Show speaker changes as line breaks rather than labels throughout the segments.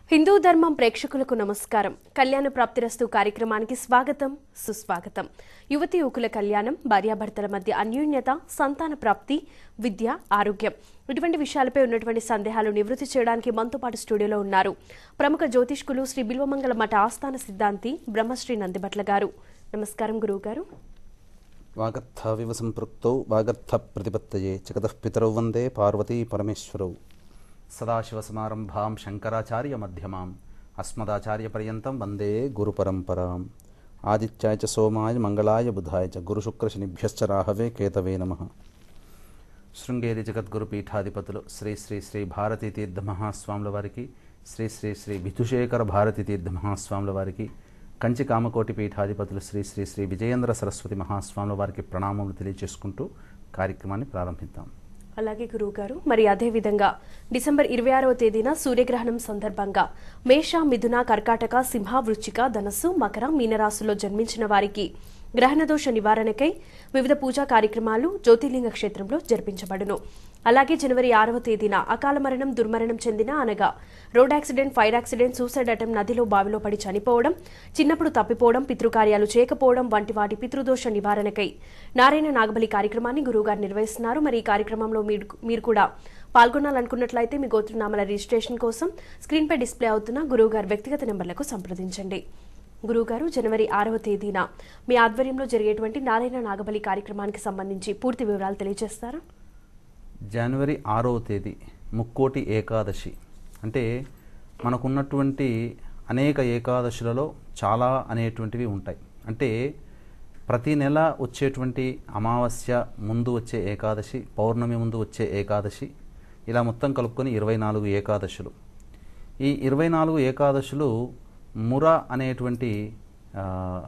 హిందూ ధర్మం ప్రేక్షకులకు నమస్కారం కళ్యాణ ప్రాప్తిరస్తు కార్యక్రమానికి స్వాగతం సుస్వాగతం యువతి యువకుల కళ్యాణం భార్యాభర్తల మధ్య అన్యోన్యత సంతాన ప్రాప్తి విద్య ఆరోగ్యం ఇటువంటి విషయాలపై ఉన్నటువంటి సందేహాలు నివృత్తి చేయడానికి మనతో పాటు స్టూడియోలో ఉన్నారు ప్రముఖ జ్యోతిష్కులు శ్రీ బిల్వమంగళ మఠ ఆస్థాన సిద్ధాంతి బ్రహ్మశ్రీ నందిభట్ల గారు నమస్కారం గురువు గారు
వాగర్థావివ సంపృక్తౌ వాగర్థ ప్రతిపత్తయే జగతః పితరౌ వందే పార్వతీ పరమేశ్వరౌ సదాశివసమారంభాం శంకరాచార్య మధ్యమాం అస్మదాచార్యపర్యంతం వందే గురుపరంపరాం ఆదిత్యాయ చ సోమాయ మంగళాయ బుధాయ చ గురుశుక్రశనిభ్యశ్చ రాహవే కేతవే నమః శృంగేరి జగద్గురు పీఠాధిపతులు శ్రీ శ్రీ శ్రీ భారతీ తీర్థ మహాస్వాముల వారికి శ్రీ శ్రీ శ్రీ విధుశేఖర భారతీ తీర్థ మహాస్వాముల వారికి కంచి కామకోటి పీఠాధిపతులు శ్రీ శ్రీ శ్రీ విజయేంద్ర సరస్వతి మహాస్వాముల వారికి ప్రణామములు తెలియజేసుకుంటూ కార్యక్రమాన్ని ప్రారంభిద్దాం
అలాగే గురువు గారు మరి అదే విధంగా డిసెంబర్ ఇరవై ఆరవ తేదీన సూర్యగ్రహణం సందర్భంగా మేష మిథున కర్కాటక సింహ వృచ్చిక ధనస్సు మకర మీనరాశుల్లో జన్మించిన వారికి గ్రహణ దోష నివారణకై వివిధ పూజా కార్యక్రమాలు జ్యోతిర్లింగ క్షేత్రంలో జరిపించబడును అలాగే జనవరి ఆరవ తేదీన అకాల మరణం దుర్మరణం చెందిన అనగా road accident fire accident suicide attempt నదిలో బావిలో పడి చనిపోవడం చిన్నప్పుడు తప్పిపోవడం పితృకార్యాలు చేయకపోవడం వంటి వాటి పితృదోష నివారణకై నారాయణ నాగబలి కార్యక్రమాన్ని గురువుగారు నిర్వహిస్తున్నారు మరి ఈ కార్యక్రమంలో మీరు మీరు కూడా పాల్గొనాలనుకున్నట్లయితే మీ గోత్రనామాల రిజిస్ట్రేషన్ కోసం స్క్రీన్పై డిస్ప్లే అవుతున్న గురువుగారి వ్యక్తిగత నెంబర్లకు సంప్రదించండి గురువుగారు జనవరి ఆరవ తేదీన మీ ఆధ్వర్యంలో జరిగేటువంటి నారాయణ నాగబలి కార్యక్రమానికి సంబంధించి పూర్తి వివరాలు తెలియజేస్తారా
జనవరి ఆరవ తేదీ ముక్కోటి ఏకాదశి అంటే మనకున్నటువంటి అనేక ఏకాదశులలో చాలా అనేటువంటివి ఉంటాయి అంటే ప్రతి నెల వచ్చేటువంటి అమావాస్య ముందు వచ్చే ఏకాదశి పౌర్ణమి ముందు వచ్చే ఏకాదశి ఇలా మొత్తం కలుపుకొని ఇరవై నాలుగు ఏకాదశులు ఈ ఇరవై నాలుగు ఏకాదశులు ముర అనేటువంటి ఆ,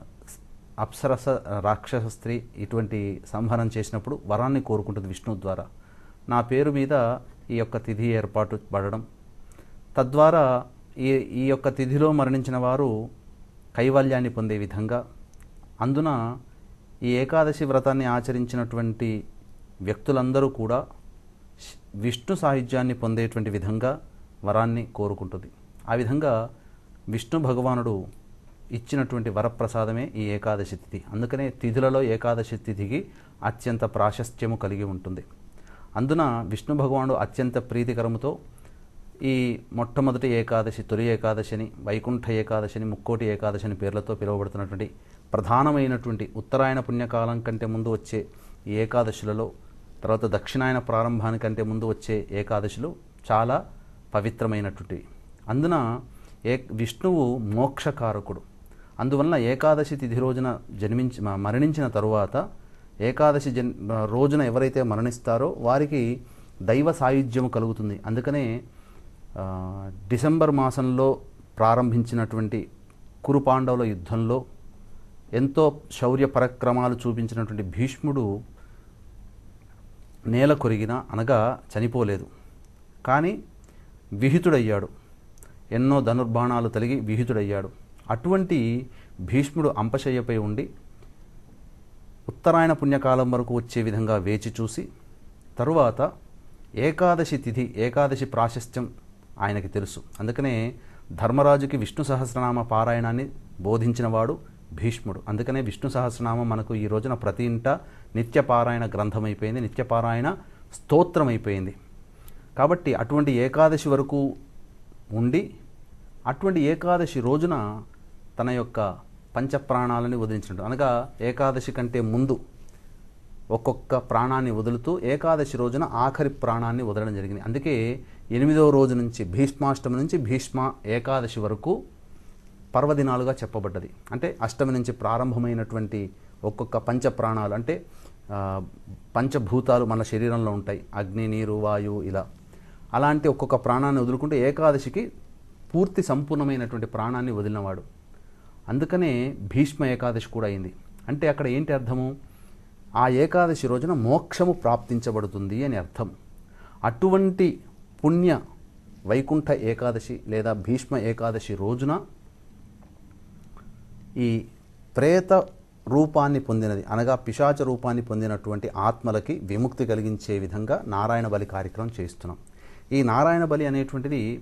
అప్సరస రాక్షస స్త్రీ ఇటువంటి సంహారం చేసినప్పుడు వరాన్ని కోరుకుంటుంది విష్ణు ద్వారా నా పేరు మీద ఈ యొక్క తిథి ఏర్పాటు పడడం తద్వారా ఈ ఈ యొక్క తిథిలో మరణించిన వారు కైవల్యాన్ని పొందే విధంగా అందున ఈ ఏకాదశి వ్రతాన్ని ఆచరించినటువంటి వ్యక్తులందరూ కూడా శ్- విష్ణు సాహిత్యాన్ని పొందేటువంటి విధంగా వరాన్ని కోరుకుంటుంది ఆ విధంగా విష్ణు భగవానుడు ఇచ్చినటువంటి వరప్రసాదమే ఈ ఏకాదశి తిథి అందుకనే తిథులలో ఏకాదశి తిథికి అత్యంత ప్రాశస్త్యము కలిగి ఉంటుంది అందున విష్ణు భగవానుడు అత్యంత ప్రీతికరముతో ఈ మొట్టమొదటి ఏకాదశి తొలి ఏకాదశిని వైకుంఠ ఏకాదశిని ముక్కోటి ఏకాదశిని పేర్లతో పిలువబడుతున్నటువంటి ప్రధానమైనటువంటి ఉత్తరాయణ పుణ్యకాలం కంటే ముందు వచ్చే ఈ ఏకాదశులలో తర్వాత దక్షిణాయన ప్రారంభానికంటే ముందు వచ్చే ఏకాదశులు చాలా పవిత్రమైనటువంటివి అందున ఏ విష్ణువు మోక్షకారకుడు అందువలన ఏకాదశి తిథి రోజున జన్మించి మ- మరణించిన తరువాత ఏకాదశి జన్ రోజున ఎవరైతే మరణిస్తారో వారికి దైవ సాయుధ్యము కలుగుతుంది అందుకనే ఆ, డిసెంబర్ మాసంలో ప్రారంభించినటువంటి కురు పాండవుల యుద్ధంలో ఎంతో శౌర్య పరాక్రమాలు చూపించినటువంటి భీష్ముడు నేల కొరిగిన అనగా చనిపోలేదు కానీ విహితుడయ్యాడు ఎన్నో ధనుర్బాణాలు తలిగి విహితుడయ్యాడు అటువంటి భీష్ముడు అంపశయ్యపై ఉండి ఉత్తరాయణ పుణ్యకాలం వరకు వచ్చే విధంగా వేచి చూసి తరువాత ఏకాదశి తిథి ఏకాదశి ప్రాశస్త్యం ఆయనకి తెలుసు అందుకనే ధర్మరాజుకి విష్ణు సహస్రనామ పారాయణాన్ని బోధించినవాడు భీష్ముడు అందుకనే విష్ణు సహస్రనామం మనకు ఈ రోజున ప్రతి ఇంట నిత్యపారాయణ గ్రంథమైపోయింది నిత్యపారాయణ స్తోత్రమైపోయింది కాబట్టి అటువంటి ఏకాదశి వరకు ఉండి అటువంటి ఏకాదశి రోజున తన యొక్క పంచప్రాణాలని వదిలించినట్టు అనగా ఏకాదశి కంటే ముందు ఒక్కొక్క ప్రాణాన్ని వదులుతూ ఏకాదశి రోజున ఆఖరి ప్రాణాన్ని వదలడం జరిగింది అందుకే ఎనిమిదవ రోజు నుంచి భీష్మాష్టమి నుంచి భీష్మ ఏకాదశి వరకు పర్వదినాలుగా చెప్పబడ్డది అంటే అష్టమి నుంచి ప్రారంభమైనటువంటి ఒక్కొక్క పంచ ప్రాణాలు అంటే ఆ, పంచభూతాలు మన శరీరంలో ఉంటాయి అగ్ని నీరు వాయువు ఇలా అలాంటి ఒక్కొక్క ప్రాణాన్ని వదులుకుంటే ఏకాదశికి పూర్తి సంపూర్ణమైనటువంటి ప్రాణాన్ని వదిలినవాడు అందుకనే భీష్మ ఏకాదశి కూడా అయింది అంటే అక్కడ ఏంటి అర్థము ఆ ఏకాదశి రోజున మోక్షము ప్రాప్తించబడుతుంది అని అర్థం అటువంటి పుణ్య వైకుంఠ ఏకాదశి లేదా భీష్మ ఏకాదశి రోజున ఈ ప్రేత రూపాన్ని పొందినది అనగా పిశాచ రూపాన్ని పొందినటువంటి ఆత్మలకి విముక్తి కలిగించే విధంగా నారాయణ బలి కార్యక్రమం చేస్తున్నాం ఈ నారాయణ బలి అనేటువంటిది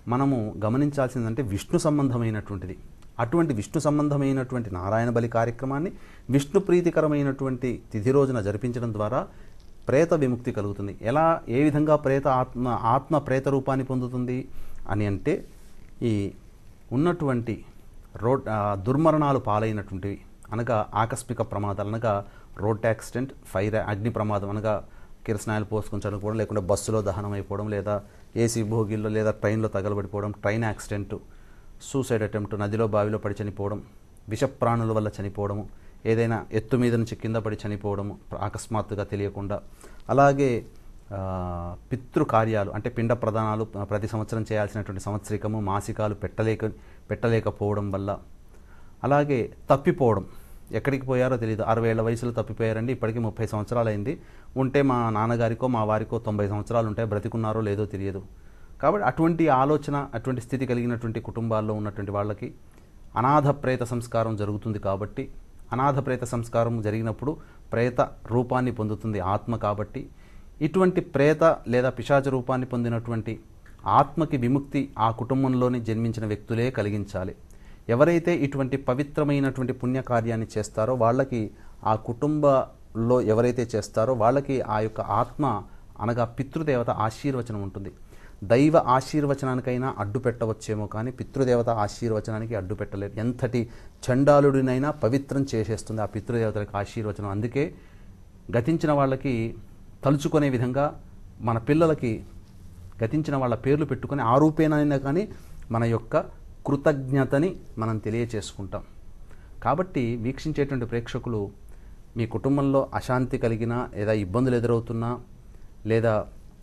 మనము గమనించాల్సిందంటే విష్ణు సంబంధమైనటువంటిది అటువంటి విష్ణు సంబంధమైనటువంటి నారాయణ బలి కార్యక్రమాన్ని విష్ణు ప్రీతికరమైనటువంటి తిథి రోజున జరిపించడం ద్వారా ప్రేత విముక్తి కలుగుతుంది ఎలా ఏ విధంగా ప్రేత ఆత్మ ఆత్మ ప్రేత రూపాన్ని పొందుతుంది అని అంటే ఈ ఉన్నటువంటి రోడ్ ఆ, దుర్మరణాలు పాలైనటువంటివి అనగా ఆకస్మిక ప్రమాదాలు అనగా రోడ్ యాక్సిడెంట్ ఫైర్ అగ్ని ప్రమాదం అనగా కిరసనాయలు పోసుకొని చనిపోవడం లేకుంటే బస్సులో దహనం అయిపోవడం లేదా ఏసీ భోగిల్లో లేదా ట్రైన్లో తగలబడిపోవడం ట్రైన్ యాక్సిడెంట్ సూసైడ్ అటెంప్ట్ నదిలో బావిలో పడి చనిపోవడం విషప్రాణుల వల్ల చనిపోవడము ఏదైనా ఎత్తు మీద నుంచి కింద పడి చనిపోవడము అకస్మాత్తుగా తెలియకుండా అలాగే ఆ, పితృ కార్యాలు అంటే పిండ ప్రదానాలు ఆ, ప్రతి సంవత్సరం చేయాల్సినటువంటి సంవత్సరికము మాసికాలు పెట్టలేక పెట్టలేకపోవడం వల్ల అలాగే తప్పిపోవడం ఎక్కడికి పోయారో తెలియదు అరవై ఏళ్ళ వయసులో తప్పిపోయారండి ఇప్పటికీ ముప్పై సంవత్సరాలు అయింది ఉంటే మా నాన్నగారికో మా వారికో తొంభై సంవత్సరాలు ఉంటాయి బ్రతికున్నారో లేదో తెలియదు కాబట్టి అటువంటి ఆలోచన అటువంటి స్థితి కలిగినటువంటి కుటుంబాల్లో ఉన్నటువంటి వాళ్ళకి అనాథ ప్రేత సంస్కారం జరుగుతుంది కాబట్టి అనాథ ప్రేత సంస్కారం జరిగినప్పుడు ప్రేత రూపాన్ని పొందుతుంది ఆత్మ కాబట్టి ఇటువంటి ప్రేత లేదా పిశాచ రూపాన్ని పొందినటువంటి ఆత్మకి విముక్తి ఆ కుటుంబంలోని జన్మించిన వ్యక్తులే కలిగించాలి ఎవరైతే ఇటువంటి పవిత్రమైనటువంటి పుణ్యకార్యాన్ని చేస్తారో వాళ్ళకి ఆ కుటుంబంలో ఎవరైతే చేస్తారో వాళ్ళకి ఆ యొక్క ఆత్మ అనగా పితృదేవత ఆశీర్వచనం ఉంటుంది దైవ ఆశీర్వచనానికైనా అడ్డు పెట్టవచ్చేమో కానీ పితృదేవత ఆశీర్వచనానికి అడ్డు పెట్టలేదు ఎంతటి చండాలుడినైనా పవిత్రం చేసేస్తుంది ఆ పితృదేవతలకు ఆశీర్వచనం అందుకే గతించిన వాళ్ళకి తలుచుకునే విధంగా మన పిల్లలకి గతించిన వాళ్ళ పేర్లు పెట్టుకొని ఆ రూపేనైనా కానీ మన యొక్క కృతజ్ఞతని మనం తెలియచేసుకుంటాం కాబట్టి వీక్షించేటువంటి ప్రేక్షకులు మీ కుటుంబంలో అశాంతి కలిగినా లేదా ఇబ్బందులు ఎదురవుతున్నా లేదా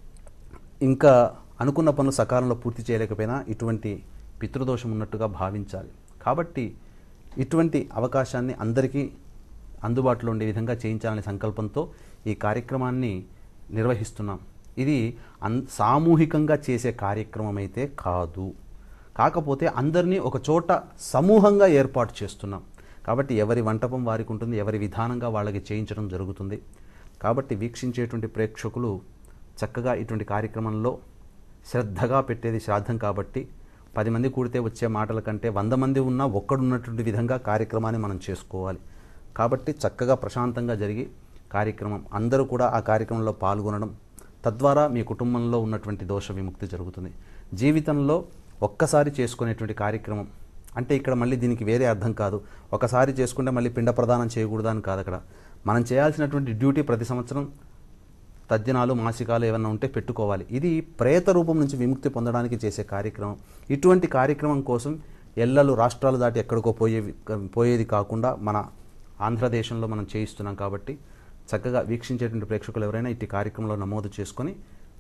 ఇంకా అనుకున్న పనులు సకాలంలో పూర్తి చేయలేకపోయినా ఇటువంటి పితృదోషం ఉన్నట్టుగా భావించాలి కాబట్టి ఇటువంటి అవకాశాన్ని అందరికీ అందుబాటులో ఉండే విధంగా చేయించాలనే సంకల్పంతో ఈ కార్యక్రమాన్ని నిర్వహిస్తున్నాం ఇది అన్ సామూహికంగా చేసే కార్యక్రమం అయితే కాదు కాకపోతే అందరినీ ఒక చోట సమూహంగా ఏర్పాటు చేస్తున్నాం కాబట్టి ఎవరి వంటపం వారికి ఉంటుంది ఎవరి విధానంగా వాళ్ళకి చేయించడం జరుగుతుంది కాబట్టి వీక్షించేటువంటి ప్రేక్షకులు చక్కగా ఇటువంటి కార్యక్రమంలో శ్రద్ధగా పెట్టేది శ్రాద్ధం కాబట్టి పది మంది కూడితే వచ్చే మాటల కంటే వంద మంది ఉన్నా ఒక్కడున్నటువంటి విధంగా కార్యక్రమాన్ని మనం చేసుకోవాలి కాబట్టి చక్కగా ప్రశాంతంగా జరిగి కార్యక్రమం అందరూ కూడా ఆ కార్యక్రమంలో పాల్గొనడం తద్వారా మీ కుటుంబంలో ఉన్నటువంటి దోష విముక్తి జరుగుతుంది జీవితంలో ఒక్కసారి చేసుకునేటువంటి కార్యక్రమం అంటే ఇక్కడ మళ్ళీ దీనికి వేరే అర్థం కాదు ఒకసారి చేసుకుంటే మళ్ళీ పిండ ప్రదానం చేయకూడదు అని కాదు అక్కడ మనం చేయాల్సినటువంటి డ్యూటీ ప్రతి సంవత్సరం తద్దినాలు మాసికాలు ఏమన్నా ఉంటే పెట్టుకోవాలి ఇది ప్రేత రూపం నుంచి విముక్తి పొందడానికి చేసే కార్యక్రమం ఇటువంటి కార్యక్రమం కోసం ఎల్లలు రాష్ట్రాలు దాటి ఎక్కడికో పోయేవి పోయేది కాకుండా మన ఆంధ్రదేశంలో మనం చేయిస్తున్నాం కాబట్టి చక్కగా వీక్షించేటువంటి ప్రేక్షకులు ఎవరైనా ఇట్టి కార్యక్రమంలో నమోదు చేసుకొని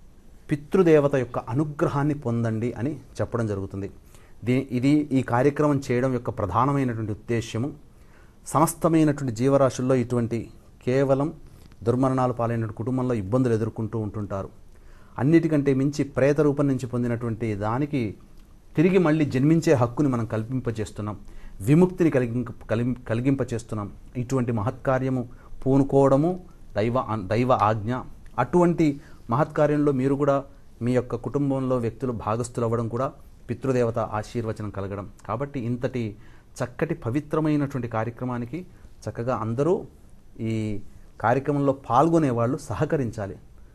పితృదేవత యొక్క అనుగ్రహాన్ని పొందండి అని చెప్పడం జరుగుతుంది దీ ఇది ఈ కార్యక్రమం చేయడం యొక్క ప్రధానమైనటువంటి ఉద్దేశ్యము సమస్తమైనటువంటి జీవరాశుల్లో ఇటువంటి కేవలం దుర్మరణాలు పాలైన కుటుంబంలో ఇబ్బందులు ఎదుర్కొంటూ ఉంటుంటారు అన్నిటికంటే మించి ప్రేత రూపం నుంచి పొందినటువంటి దానికి తిరిగి మళ్ళీ జన్మించే హక్కుని మనం కల్పింపజేస్తున్నాం విముక్తిని కలిగింప కలిం- కలిగింపచేస్తున్నాం ఇటువంటి మహత్కార్యము పూనుకోవడము దైవ దైవ ఆజ్ఞ అటువంటి మహత్కార్యంలో మీరు కూడా మీ యొక్క కుటుంబంలో వ్యక్తులు భాగస్థులు అవ్వడం కూడా పితృదేవత ఆశీర్వచనం కలగడం కాబట్టి ఇంతటి చక్కటి పవిత్రమైనటువంటి కార్యక్రమానికి చక్కగా అందరూ ఈ కార్యక్రమంలో పాల్గొనే వాళ్ళు సహకరించాలి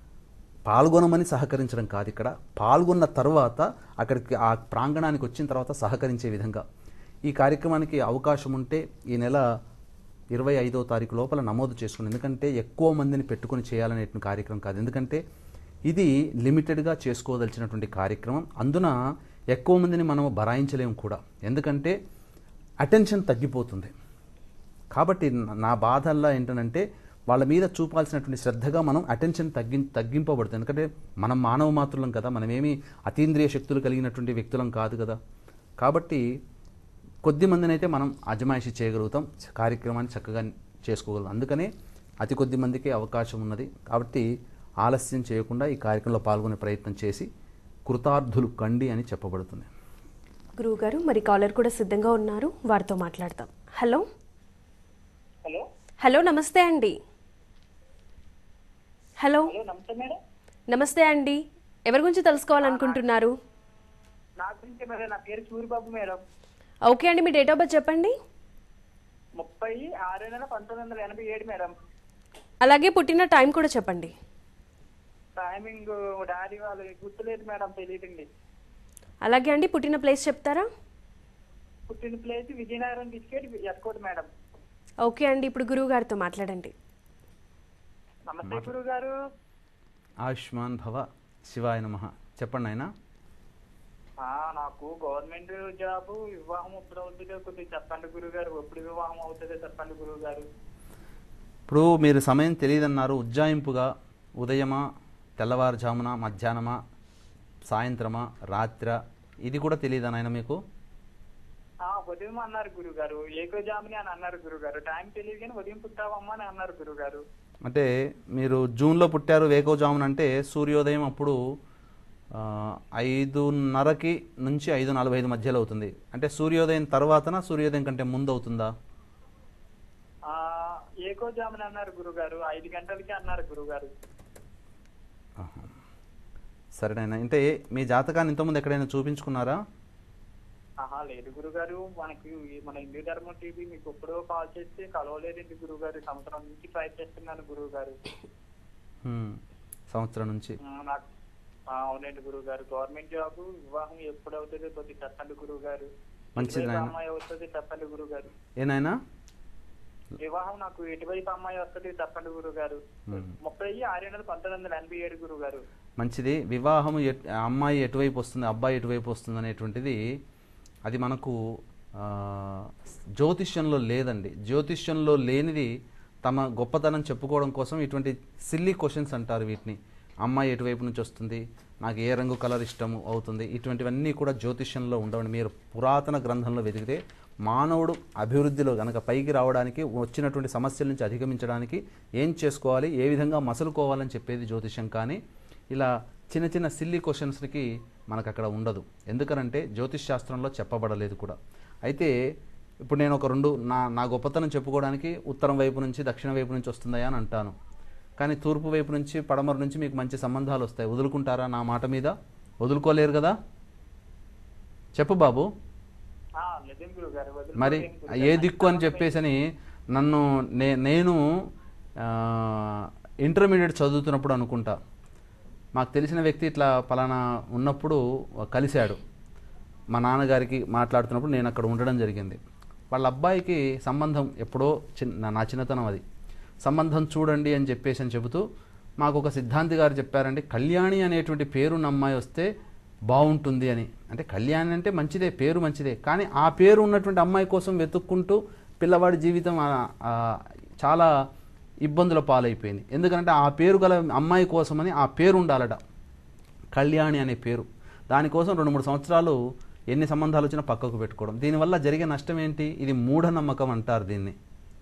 పాల్గొనమని సహకరించడం కాదు ఇక్కడ పాల్గొన్న తర్వాత అక్కడికి ఆ ప్రాంగణానికి వచ్చిన తర్వాత సహకరించే విధంగా ఈ కార్యక్రమానికి అవకాశం ఉంటే ఈ నెల ఇరవై ఐదో తారీఖు లోపల నమోదు చేసుకుని ఎందుకంటే ఎక్కువ మందిని పెట్టుకొని చేయాలనేటువంటి కార్యక్రమం కాదు ఎందుకంటే ఇది లిమిటెడ్గా చేసుకోదలిచినటువంటి కార్యక్రమం అందున ఎక్కువ మందిని మనం బరాయించలేము కూడా ఎందుకంటే అటెన్షన్ తగ్గిపోతుంది కాబట్టి నా- నా బాధల్లా ఏంటంటే వాళ్ళ మీద చూపాల్సినటువంటి శ్రద్ధగా మనం అటెన్షన్ తగ్గి తగ్గింపబడుతుంది ఎందుకంటే మనం మానవ మాతృలం కదా మనమేమి అతీంద్రియ శక్తులు కలిగినటువంటి వ్యక్తులం కాదు కదా కాబట్టి కొద్ది మందినైతే మనం అజమాయిషి చేయగలుగుతాం కార్యక్రమాన్ని చక్కగా చేసుకోగలం అందుకనే అతి కొద్ది మందికి అవకాశం ఉన్నది కాబట్టి ఆలస్యం చేయకుండా ఈ కార్యక్రమంలో పాల్గొనే ప్రయత్నం చేసి కృతార్థులు కండి అని చెప్పబడుతుంది
గురువుగారు మరి కాలర్ కూడా సిద్ధంగా ఉన్నారు వారితో మాట్లాడతాం హలో
హలో
హలో నమస్తే అండి హలో
హలో నమస్తే మేడం
నమస్తే అండి ఎవరి గురించి తెలుసుకోవాలనుకుంటున్నారు
నా గురించి మేడం నా పేరు సూరిబాబు మేడం
ఓకే అండి మీ డేట్ ఆఫ్ బర్త్ చెప్పండి
ముప్పై ఆరు నెల పంతొమ్మిది వందల ఎనభై ఏడు మేడం
అలాగే పుట్టిన టైం కూడా చెప్పండి
టైమింగ్ డాడీ వాళ్ళు గుర్తులేదు మేడం తెలియదండి
అలాగే అండి పుట్టిన ప్లేస్ చెప్తారా
పుట్టిన place Vizianagaram district S Kota madam
okay అండి ఇప్పుడు గురువు గారితో మాట్లాడండి
నమస్తే గురువు గారు
ఆయుష్మాన్ భవ శివాయ నమ చెప్పండి ఆయన
నాకు గవర్నమెంట్ జాబ్ వివాహం ఎప్పుడు అవుతుందో కొద్దిగా చెప్పండి గురువు గారు ఎప్పుడు వివాహం అవుతుందో చెప్పండి గురువు గారు
ఇప్పుడు మీరు సమయం తెలియదన్నారు ఉజ్జాయింపుగా ఉదయమా తెల్లవారుజామున మధ్యాహ్నమా సాయంత్రమా రాత్ర ఇది కూడా తెలియదా నాయన మీకు
ఆ ఉదయం అన్నారు గురువు గారు ఏకో జామిని అని అన్నారు గురువు గారు టైం తెలియదు కానీ ఉదయం పుట్టావమ్మా అని అన్నారు గురువు గారు
అంటే మీరు జూన్లో పుట్టారు వేకోజామున అంటే సూర్యోదయం అప్పుడు ఆ, ఐదున్నరకి నుంచి ఐదు నలభై ఐదు మధ్యలో అవుతుంది అంటే సూర్యోదయం తర్వాతనా సూర్యోదయం కంటే ముందు అవుతుందా
ఆ ఏకో జాముని అన్నారు గురువు గారు ఐదు గంటలకి అన్నారు గురువు గారు
ఆహా. సరేనైనా అంటే మీ జాతకాన్ని ఇంతకుముందు ఎక్కడైనా చూపించుకున్నారా
ఆహా లేదు గురుగారు మనకి ఈ మన హిందూ ధర్మం టీవీ మీకు ఎప్పుడో కాల్ చేస్తే కలవలేదండి గురువు గారు సంవత్సరం నుంచి ట్రై చేస్తున్నాను గురువు గారు
హ్మ్. సంవత్సరం నుంచి
నాకు ఆ, అవునండి గురువు గారు గవర్నమెంట్ జాబ్ వివాహం ఎప్పుడు అవుతుందో కొద్దిగా చెప్పండి గురువు గారు
మంచిది
ఎటువైపు
నాయన.
అమ్మాయి వస్తుంది చెప్పండి గురువు గారు
ఏనాయనా
వివాహం నాకు ఎటువైపు అమ్మాయి వస్తుంది చెప్పండి గురువు గారు
హ్మ్.
ముప్పై ఆరు నెలలు పంతొమ్మిది వందల ఎనభై ఏడు గురువు గారు
మంచిది వివాహం ఎట్- అమ్మాయి ఎటువైపు వస్తుంది అబ్బాయి ఎటువైపు వస్తుంది అనేటువంటిది అది మనకు ఆ, జ్యోతిష్యంలో లేదండి జ్యోతిష్యంలో లేనిది తమ గొప్పతనం చెప్పుకోవడం కోసం ఇటువంటి సిల్లీ క్వశ్చన్స్ అంటారు వీటిని అమ్మాయి ఎటువైపు నుంచి వస్తుంది నాకు ఏ రంగు కలర్ ఇష్టము అవుతుంది ఇటువంటివన్నీ కూడా జ్యోతిష్యంలో ఉండవండి మీరు పురాతన గ్రంథంలో వెతికితే మానవుడు అభివృద్ధిలో గనక పైకి రావడానికి వచ్చినటువంటి సమస్యల నుంచి అధిగమించడానికి ఏం చేసుకోవాలి ఏ విధంగా మసలుకోవాలని చెప్పేది జ్యోతిష్యం కానీ ఇలా చిన్న చిన్న సిల్లీ క్వశ్చన్స్కి మనకు అక్కడ ఉండదు ఎందుకనంటే జ్యోతిష్ శాస్త్రంలో చెప్పబడలేదు కూడా అయితే ఇప్పుడు నేను ఒక రెండు నా నా గొప్పతనం చెప్పుకోవడానికి ఉత్తరం వైపు నుంచి దక్షిణ వైపు నుంచి వస్తుందయా అని అంటాను కానీ తూర్పు వైపు నుంచి పడమర నుంచి మీకు మంచి సంబంధాలు వస్తాయి వదులుకుంటారా నా మాట మీద వదులుకోలేరు కదా చెప్పు బాబు
ఆ, నిజం గురువు గారు వదిలిపోలేం
మరి
గురువు గారు.
ఏ దిక్కు అని చెప్పేసని నన్ను నే నేను ఆ, ఇంటర్మీడియట్ చదువుతున్నప్పుడు అనుకుంటా మాకు తెలిసిన వ్యక్తి ఇట్లా పలానా ఉన్నప్పుడు కలిశాడు మా నాన్నగారికి మాట్లాడుతున్నప్పుడు నేను అక్కడ ఉండడం జరిగింది వాళ్ళ అబ్బాయికి సంబంధం ఎప్పుడో చిన్న నా చిన్నతనం అది సంబంధం చూడండి అని చెప్పేసి అని చెబుతూ మాకు ఒక సిద్ధాంతి గారు చెప్పారండి కళ్యాణి అనేటువంటి పేరున్న అమ్మాయి వస్తే బాగుంటుంది అని అంటే కళ్యాణి అంటే మంచిదే పేరు మంచిదే కానీ ఆ పేరు ఉన్నటువంటి అమ్మాయి కోసం వెతుక్కుంటూ పిల్లవాడి జీవితం ఆ- ఆ చాలా ఇబ్బందుల పాలైపోయింది ఎందుకంటే ఆ పేరు గల అమ్మాయి కోసమని ఆ పేరు ఉండాలట కళ్యాణి అనే పేరు దానికోసం రెండు మూడు సంవత్సరాలు ఎన్ని సంబంధాలు వచ్చినా పక్కకు పెట్టుకోవడం దీనివల్ల జరిగే నష్టం ఏంటి ఇది మూఢనమ్మకం అంటారు దీన్ని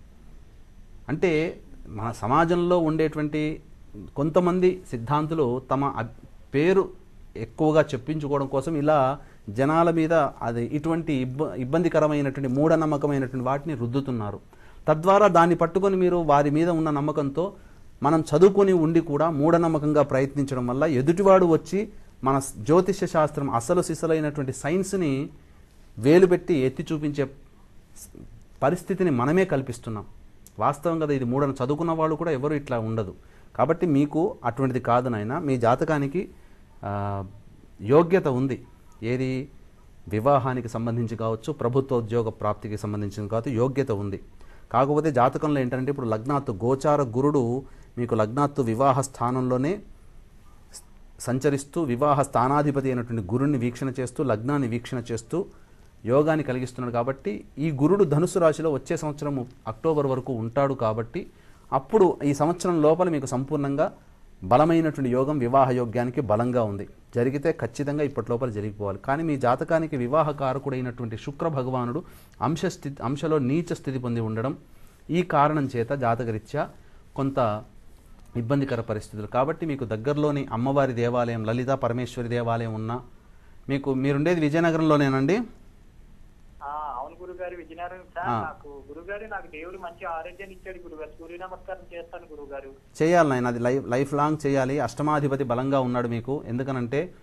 అంటే మన సమాజంలో ఉండేటువంటి కొంతమంది సిద్ధాంతులు తమ అబ్- పేరు ఎక్కువగా చెప్పించుకోవడం కోసం ఇలా జనాల మీద అది ఇటువంటి ఇబ్బ ఇబ్బందికరమైనటువంటి మూఢనమ్మకమైనటువంటి వాటిని రుద్దుతున్నారు తద్వారా దాన్ని పట్టుకొని మీరు వారి మీద ఉన్న నమ్మకంతో మనం చదువుకొని ఉండి కూడా మూఢనమ్మకంగా ప్రయత్నించడం వల్ల ఎదుటివాడు వచ్చి మన జ్యోతిష్య శాస్త్రం అసలు సిసలైనటువంటి సైన్స్ని వేలు పెట్టి ఎత్తి చూపించే పరిస్థితిని మనమే కల్పిస్తున్నాం వాస్తవం కదా ఇది మూడని చదువుకున్న వాళ్ళు కూడా ఎవరు ఇట్లా ఉండదు కాబట్టి మీకు అటువంటిది కాదు నాయన మీ జాతకానికి ఆ, యోగ్యత ఉంది ఏది వివాహానికి సంబంధించి కావచ్చు ప్రభుత్వ ఉద్యోగ ప్రాప్తికి సంబంధించిన కావచ్చు యోగ్యత ఉంది కాకపోతే జాతకంలో ఏంటంటే ఇప్పుడు లగ్నాత్తు గోచార గురుడు మీకు లగ్నాత్తు వివాహ స్థానంలోనే సంచరిస్తూ వివాహ స్థానాధిపతి అయినటువంటి గురుని వీక్షణ చేస్తూ లగ్నాన్ని వీక్షణ చేస్తూ యోగాన్ని కలిగిస్తున్నాడు కాబట్టి ఈ గురుడు ధనుసు రాశిలో వచ్చే సంవత్సరం అక్టోబర్ వరకు ఉంటాడు కాబట్టి అప్పుడు ఈ సంవత్సరం లోపల మీకు సంపూర్ణంగా బలమైనటువంటి యోగం వివాహ యోగ్యానికి బలంగా ఉంది జరిగితే ఖచ్చితంగా ఇప్పటి లోపల జరిగిపోవాలి కానీ మీ జాతకానికి వివాహ కారకుడైనటువంటి శుక్ర భగవానుడు అంశ స్థితి అంశలో నీచ స్థితి పొంది ఉండడం ఈ కారణం చేత జాతకరీత్యా కొంత ఇబ్బందికర పరిస్థితులు కాబట్టి మీకు దగ్గరలోని అమ్మవారి దేవాలయం లలిత పరమేశ్వరి దేవాలయం ఉన్నా మీకు మీరుండేది విజయనగరంలోనేనండి
ఆ, అవును గురుగారు విజయనగరం సార్
ఆ.
నాకు గురుగారు నాకు దేవుడు మంచి ఆరోగ్యాన్ని ఇచ్చాడు గురుగారు సూర్య నమస్కారం చేస్తాను గురుగారు
చేయాలి నాయన అది లైఫ్ లైఫ్ లాంగ్ చేయాలి అష్టమాధిపతి బలంగా ఉన్నాడు మీకు ఎందుకనంటే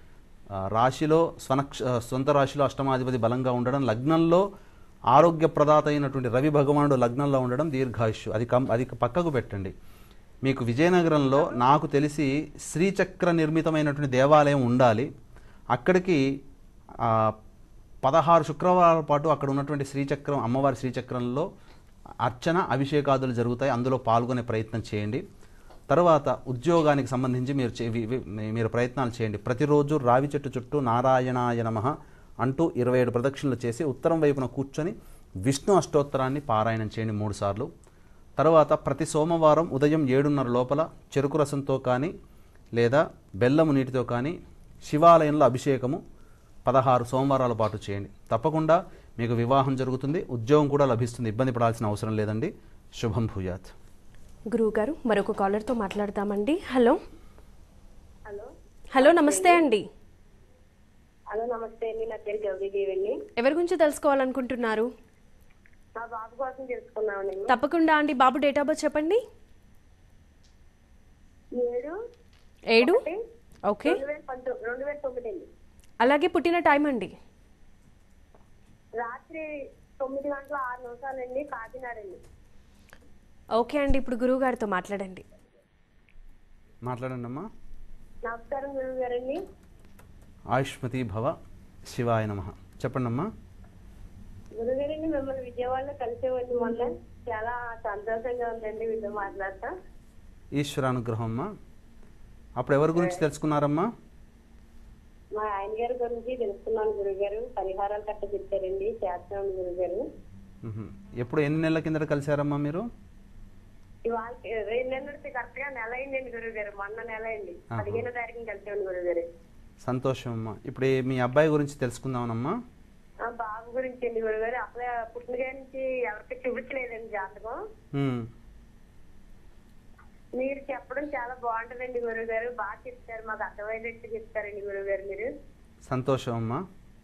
ఆ, రాశిలో స్వనక్ష ఆ, సొంత రాశిలో అష్టమాధిపతి బలంగా ఉండడం లగ్నంలో ఆరోగ్యప్రదాత అయినటువంటి రవి భగవానుడు లగ్నంలో ఉండడం దీర్ఘాయుష్యు అది కం అది పక్కకు పెట్టండి మీకు విజయనగరంలో నాకు తెలిసి శ్రీచక్ర నిర్మితమైనటువంటి దేవాలయం ఉండాలి అక్కడికి ఆ, పదహారు శుక్రవారాల పాటు అక్కడ ఉన్నటువంటి శ్రీచక్రం అమ్మవారి శ్రీచక్రంలో అర్చన అభిషేకాదులు జరుగుతాయి అందులో పాల్గొనే ప్రయత్నం చేయండి తర్వాత ఉద్యోగానికి సంబంధించి మీరు చే- వి- వి- మీరు ప్రయత్నాలు చేయండి ప్రతిరోజు రావి చెట్టు చుట్టూ నారాయణాయ నమః అంటూ ఇరవై ఏడు ప్రదక్షిణలు చేసి ఉత్తరం వైపున కూర్చొని విష్ణు అష్టోత్తరాన్ని పారాయణం చేయండి మూడుసార్లు తర్వాత ప్రతి సోమవారం ఉదయం ఏడున్నర లోపల చెరుకు రసంతో కానీ లేదా బెల్లము నీటితో కానీ శివాలయంలో అభిషేకము పదహారు సోమవారాల పాటు చేయండి తప్పకుండా మీకు వివాహం జరుగుతుంది ఉద్యోగం కూడా లభిస్తుంది ఇబ్బంది పడాల్సిన అవసరం లేదండి శుభం భూయాత్
గురువు గారు మరొక కాలర్తో మాట్లాడతామండి హలో
హలో
హలో నమస్తే అండి
హలో నమస్తే అండి నా పేరు గౌరీదేవి అండి
ఎవరి గురించి తెలుసుకోవాలనుకుంటున్నారు
మా బాబు కోసం తెలుసుకున్నామండి
తప్పకుండా అండి బాబు డేట్ ఆఫ్ బర్త్ చెప్పండి
ఏడు
ఏడు
ఒకటి,
ఓకే
రెండు వేల పంతొమ్మిది రెండు వేల తొమ్మిది అండి
అలాగే పుట్టిన టైం అండి
రాత్రి తొమ్మిది గంటల ఆరు నిమిషాలండి కాకినాడ అండి
ఓకే అండి ఇప్పుడు గురువు గారితో మాట్లాడండి
మాట్లాడండి అమ్మా
నమస్కారం గురువు గారండి
ఆయుష్మతి భవ శివాయ నమ చెప్పండి అమ్మా
గురువు గారండి మిమ్మల్ని విజయవాడలో కలిసేవాడిని మొన్న చాలా సంతోషంగా ఉందండి మీతో మాట్లాడతా
ఈశ్వరానుగ్రహం అమ్మా అప్పుడు ఎవరి గురించి తెలుసుకున్నారమ్మా
మా ఆయన గారి గురించి తెలుసుకున్నాను గురువు గారు పరిహారాలు కట్ట చెప్పారండి చేస్తున్నాను గురువు గారు
మ్హూ. ఎప్పుడు ఎన్ని నెలల కిందట కలిశారమ్మా మీరు
ఇవాళ రెండు నెలలు కరెక్ట్ గా నెల అయిందండి గురువు గారు మొన్న నెల అయింది
ఆహా.
పదిహేనో తారీఖున కలిసాను గురువు గారు
సంతోషం అమ్మా ఇప్పుడు ఈ మీ అబ్బాయి గురించి తెలుసుకుందామనమ్మా
ఆ బాబు గురించి అండి గురుగారు అసలు పుట్టినగా నుంచి ఎవరికి చూపించలేదండి జాతకం
మ్.
మీరు చెప్పడం చాలా బాగుంటుందండి గురుగారు బాగా చెప్తారు మాకు అర్థమయ్యేటట్టు చెప్తారండి గురుగారు మీరు
సంతోషం అమ్మా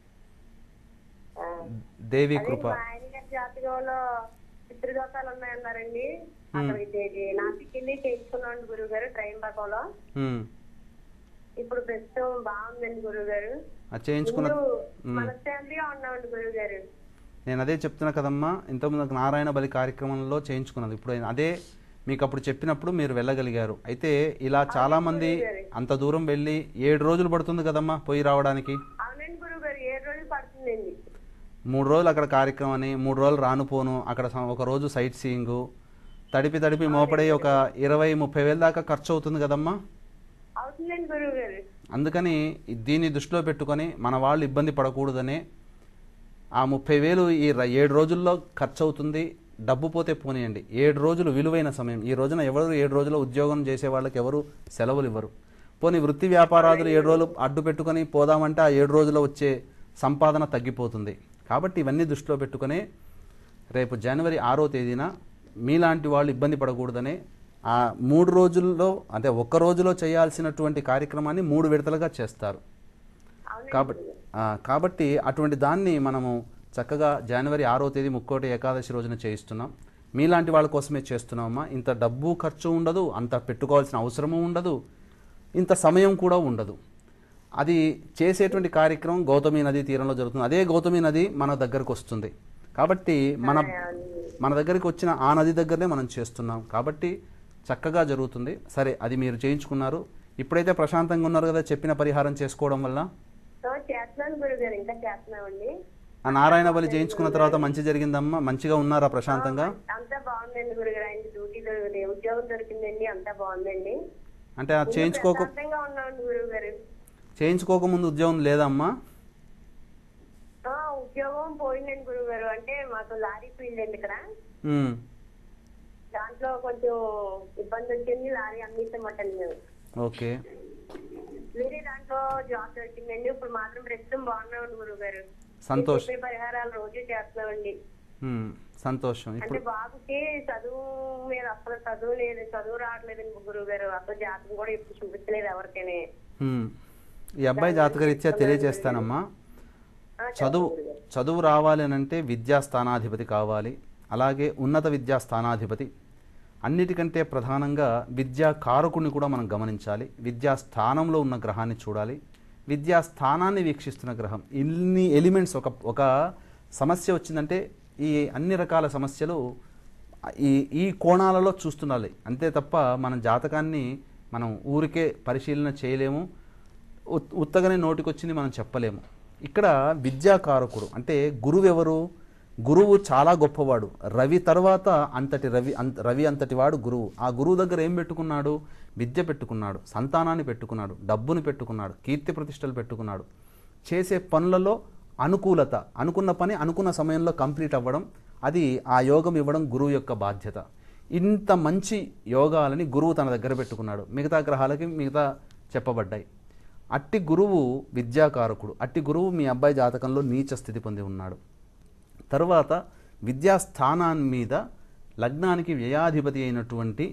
ఆ,
దేవి
అదే
కృప
మా ఆయన గారి జాతకంలో పితృదోషాలు ఉన్నాయన్నారండి అక్కడికి నాసిక్ వెళ్ళి చేయించుకున్నాం గురుగారు ట్రైన్ పకంలో
మ్.
ఇప్పుడు ప్రస్తుతం బాగుందండి గురుగారు
అది చేయించుకున్న
ముందు
మ్.
మనశ్శాంతిగా ఉన్నామండి గురుగారు
నేను అదే చెప్తున్నా కదమ్మా ఇంతకుముందు నారాయణ బలి కార్యక్రమంలో చేయించుకున్నది ఇప్పుడు అదే మీకు అప్పుడు చెప్పినప్పుడు మీరు వెళ్ళగలిగారు అయితే ఇలా చాలామంది అంత దూరం వెళ్ళి ఏడు రోజులు పడుతుంది కదమ్మా పోయి రావడానికి
అవునండి గురుగారు ఏడు రోజులు పడుతుందండి
మూడు రోజులు అక్కడ కార్యక్రమం అని మూడు రోజులు రానుపోను అక్కడ స- ఒక రోజు సైట్ సీయింగ్ తడిపి తడిపి మోపడే ఒక ఇరవై ముప్పై వేల దాకా ఖర్చు అవుతుంది కదమ్మా
అవుతుందండి గురుగారు
అందుకని దీన్ని దృష్టిలో పెట్టుకొని మన వాళ్ళు ఇబ్బంది పడకూడదనే ఆ ముప్పై వేలు ఈ ర- ఏడు రోజుల్లో ఖర్చు అవుతుంది డబ్బు పోతే పోనీయండి ఏడు రోజులు విలువైన సమయం ఈ రోజున ఎవరు ఏడు రోజులు ఉద్యోగం చేసే వాళ్ళకి ఎవరు సెలవులు ఇవ్వరు పోనీ వృత్తి వ్యాపారాదులు ఏడు రోజులు అడ్డు పెట్టుకొని పోదామంటే ఆ ఏడు రోజుల్లో వచ్చే సంపాదన తగ్గిపోతుంది కాబట్టి ఇవన్నీ దృష్టిలో పెట్టుకొని రేపు జనవరి ఆరో తేదీన మీలాంటి వాళ్ళు ఇబ్బంది పడకూడదనే ఆ మూడు రోజుల్లో అంటే ఒక్క రోజులో చేయాల్సినటువంటి కార్యక్రమాన్ని మూడు విడతలుగా చేస్తారు కాబట్టి ఆ, కాబట్టి అటువంటి దాన్ని మనము చక్కగా జనవరి ఆరో తేదీ ముక్కోటి ఏకాదశి రోజున చేయిస్తున్నాం మీలాంటి వాళ్ళ కోసమే చేస్తున్నామమ్మా ఇంత డబ్బు ఖర్చు ఉండదు అంత పెట్టుకోవాల్సిన అవసరము ఉండదు ఇంత సమయం కూడా ఉండదు అది చేసేటువంటి కార్యక్రమం గౌతమి నది తీరంలో జరుగుతుంది అదే గౌతమి నది మన దగ్గరకు వస్తుంది కాబట్టి మన మన దగ్గరికి వచ్చిన ఆ నది దగ్గరనే మనం చేస్తున్నాం కాబట్టి చక్కగా జరుగుతుంది సరే అది మీరు చేయించుకున్నారు ఇప్పుడైతే ప్రశాంతంగా ఉన్నారు కదా చెప్పిన పరిహారం చేసుకోవడం వల్ల
సో చేస్తున్నాను గురుగారు ఇంకా చేస్తున్నామండి
ఆ నారాయణ బలి చేయించుకున్న తర్వాత మంచి జరిగిందమ్మా మంచిగా ఉన్నారా ప్రశాంతంగా
అంతా బాగుందండి గురుగారు ఆయనకి డ్యూటీ దొరికింది ఉద్యోగం దొరికిందండి అంతా బాగుందండి
అంటే ఆ చేయించుకోక
ప్రశాంతంగా ఉన్నామండి గురువు గారు
చేయించుకోకముందు ఉద్యోగం లేదమ్మా
ఆ, ఉద్యోగం పోయిందండి గురువు గారు అంటే మాకు లారీ ఫీల్డ్ అండి ఇక్కడ
ఉమ్,
దాంట్లో కొంచెం ఇబ్బంది వచ్చింది లారీ అమ్మిస్తామటండి మేము
ఓకే
వేరే దాంట్లో జాబ్ దొరికిందండి ఇప్పుడు మాత్రం ప్రస్తుతం బాగున్నామండి గురువు గారు
సంతోష్
చెప్పే పరిహారాలు రోజు చేస్తున్నామండి
ఉమ్, సంతోషం
అంటే
ఇప్పుడు
బాబుకి చదువు మీద అసలు చదువు లేదు చదువు రావట్లేదండి గురువు గారు అసలు జాతకం కూడా ఇప్పుడు చూపించలేదు ఎవరికైనా
ఉమ్, ఈ అబ్బాయి జాతకరీత్యా తెలియజేస్తానమ్మా
ఆ,
చదువు చదువు రావాలి అని అంటే విద్యా స్థానాధిపతి కావాలి అలాగే ఉన్నత విద్యా స్థానాధిపతి అన్నిటికంటే ప్రధానంగా విద్యా కారకుడిని కూడా మనం గమనించాలి విద్యా స్థానంలో ఉన్న గ్రహాన్ని చూడాలి విద్యా స్థానాన్ని వీక్షిస్తున్న గ్రహం ఇన్ని ఎలిమెంట్స్ ఒక ఒక సమస్య వచ్చిందంటే ఈ అన్ని రకాల సమస్యలు ఈ ఈ కోణాలలో చూస్తుండాలి అంతే తప్ప మన జాతకాన్ని మనం ఊరికే పరిశీలన చేయలేము ఉత్- ఉత్తగానే నోటికొచ్చింది మనం చెప్పలేము ఇక్కడ విద్యాకారకుడు అంటే గురువు ఎవరు గురువు చాలా గొప్పవాడు రవి తర్వాత అంతటి రవి అంత రవి అంతటి వాడు గురువు ఆ గురువు దగ్గర ఏం పెట్టుకున్నాడు విద్య పెట్టుకున్నాడు సంతానాన్ని పెట్టుకున్నాడు డబ్బుని పెట్టుకున్నాడు కీర్తి ప్రతిష్టలు పెట్టుకున్నాడు చేసే పనులలో అనుకూలత అనుకున్న పని అనుకున్న సమయంలో కంప్లీట్ అవ్వడం అది ఆ యోగం ఇవ్వడం గురువు యొక్క బాధ్యత ఇంత మంచి యోగాలని గురువు తన దగ్గర పెట్టుకున్నాడు మిగతా గ్రహాలకి మిగతా చెప్పబడ్డాయి అట్టి గురువు విద్యాకారకుడు అట్టి గురువు మీ అబ్బాయి జాతకంలో నీచ స్థితి పొంది ఉన్నాడు తరువాత విద్యాస్థానాన్ని మీద లగ్నానికి వ్యయాధిపతి అయినటువంటి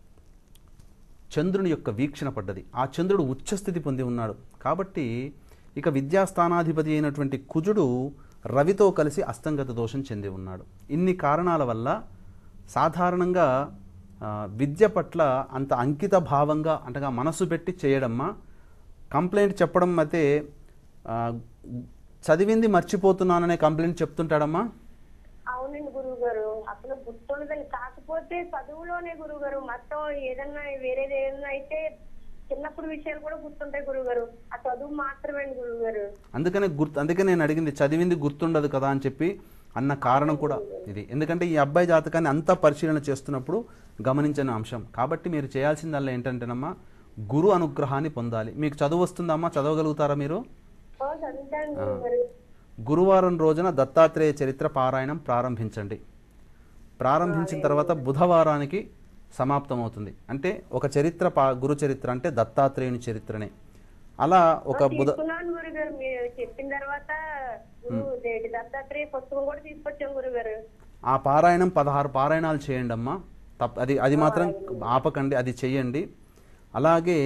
చంద్రుని యొక్క వీక్షణ పడ్డది ఆ చంద్రుడు ఉచ్చస్థితి పొంది ఉన్నాడు కాబట్టి ఇక విద్యాస్థానాధిపతి అయినటువంటి కుజుడు రవితో కలిసి అస్తంగత దోషం చెంది ఉన్నాడు ఇన్ని కారణాల వల్ల సాధారణంగా ఆ, విద్య పట్ల అంత అంకిత భావంగా అంటగా మనసు పెట్టి చేయడమ్మా కంప్లైంట్ చెప్పడం అయితే ఆ, చదివింది మర్చిపోతున్నాననే కంప్లైంట్ చెప్తుంటాడమ్మా
అవునండి గురువు గారు అసలు గుర్తుండదండి కాకపోతే చదువులోనే గురువు గారు మొత్తం ఏదన్నా వేరేది ఏదన్నా అయితే చిన్నప్పుడు విషయాలు కూడా గుర్తుంటాయి గురువు గారు ఆ చదువు మాత్రమే గురువు గారు
అందుకనే గుర్తు అందుకే నేను అడిగింది చదివింది గుర్తుండదు కదా అని చెప్పి అన్న కారణం కూడా ఇది ఎందుకంటే ఈ అబ్బాయి జాతకాన్ని అంతా పరిశీలన చేస్తున్నప్పుడు గమనించిన అంశం కాబట్టి మీరు చేయాల్సిందల్లా ఏంటంటేనమ్మా గురు అనుగ్రహాన్ని పొందాలి మీకు చదువు వస్తుందమ్మా చదవగలుగుతారా మీరు
ఓ చదువుతాను గురువు గారు
గురువారం రోజున దత్తాత్రేయ చరిత్ర పారాయణం ప్రారంభించండి ప్రారంభించిన తర్వాత బుధవారానికి సమాప్తమవుతుంది అంటే ఒక చరిత్ర పా గురు చరిత్ర అంటే దత్తాత్రేయుని చరిత్రనే అలా ఒక బుధ
తీసుకున్నాను గురువు గారు మీరు చెప్పిన తర్వాత గురువు దేటి దత్తాత్రేయ పుస్తకం కూడా తీసుకొచ్చాం గురువు గారు
ఆ పారాయణం పదహారు పారాయణాలు చేయండి అమ్మా తప్ప అది అది మాత్రం ఆపకండి అది చెయ్యండి అలాగే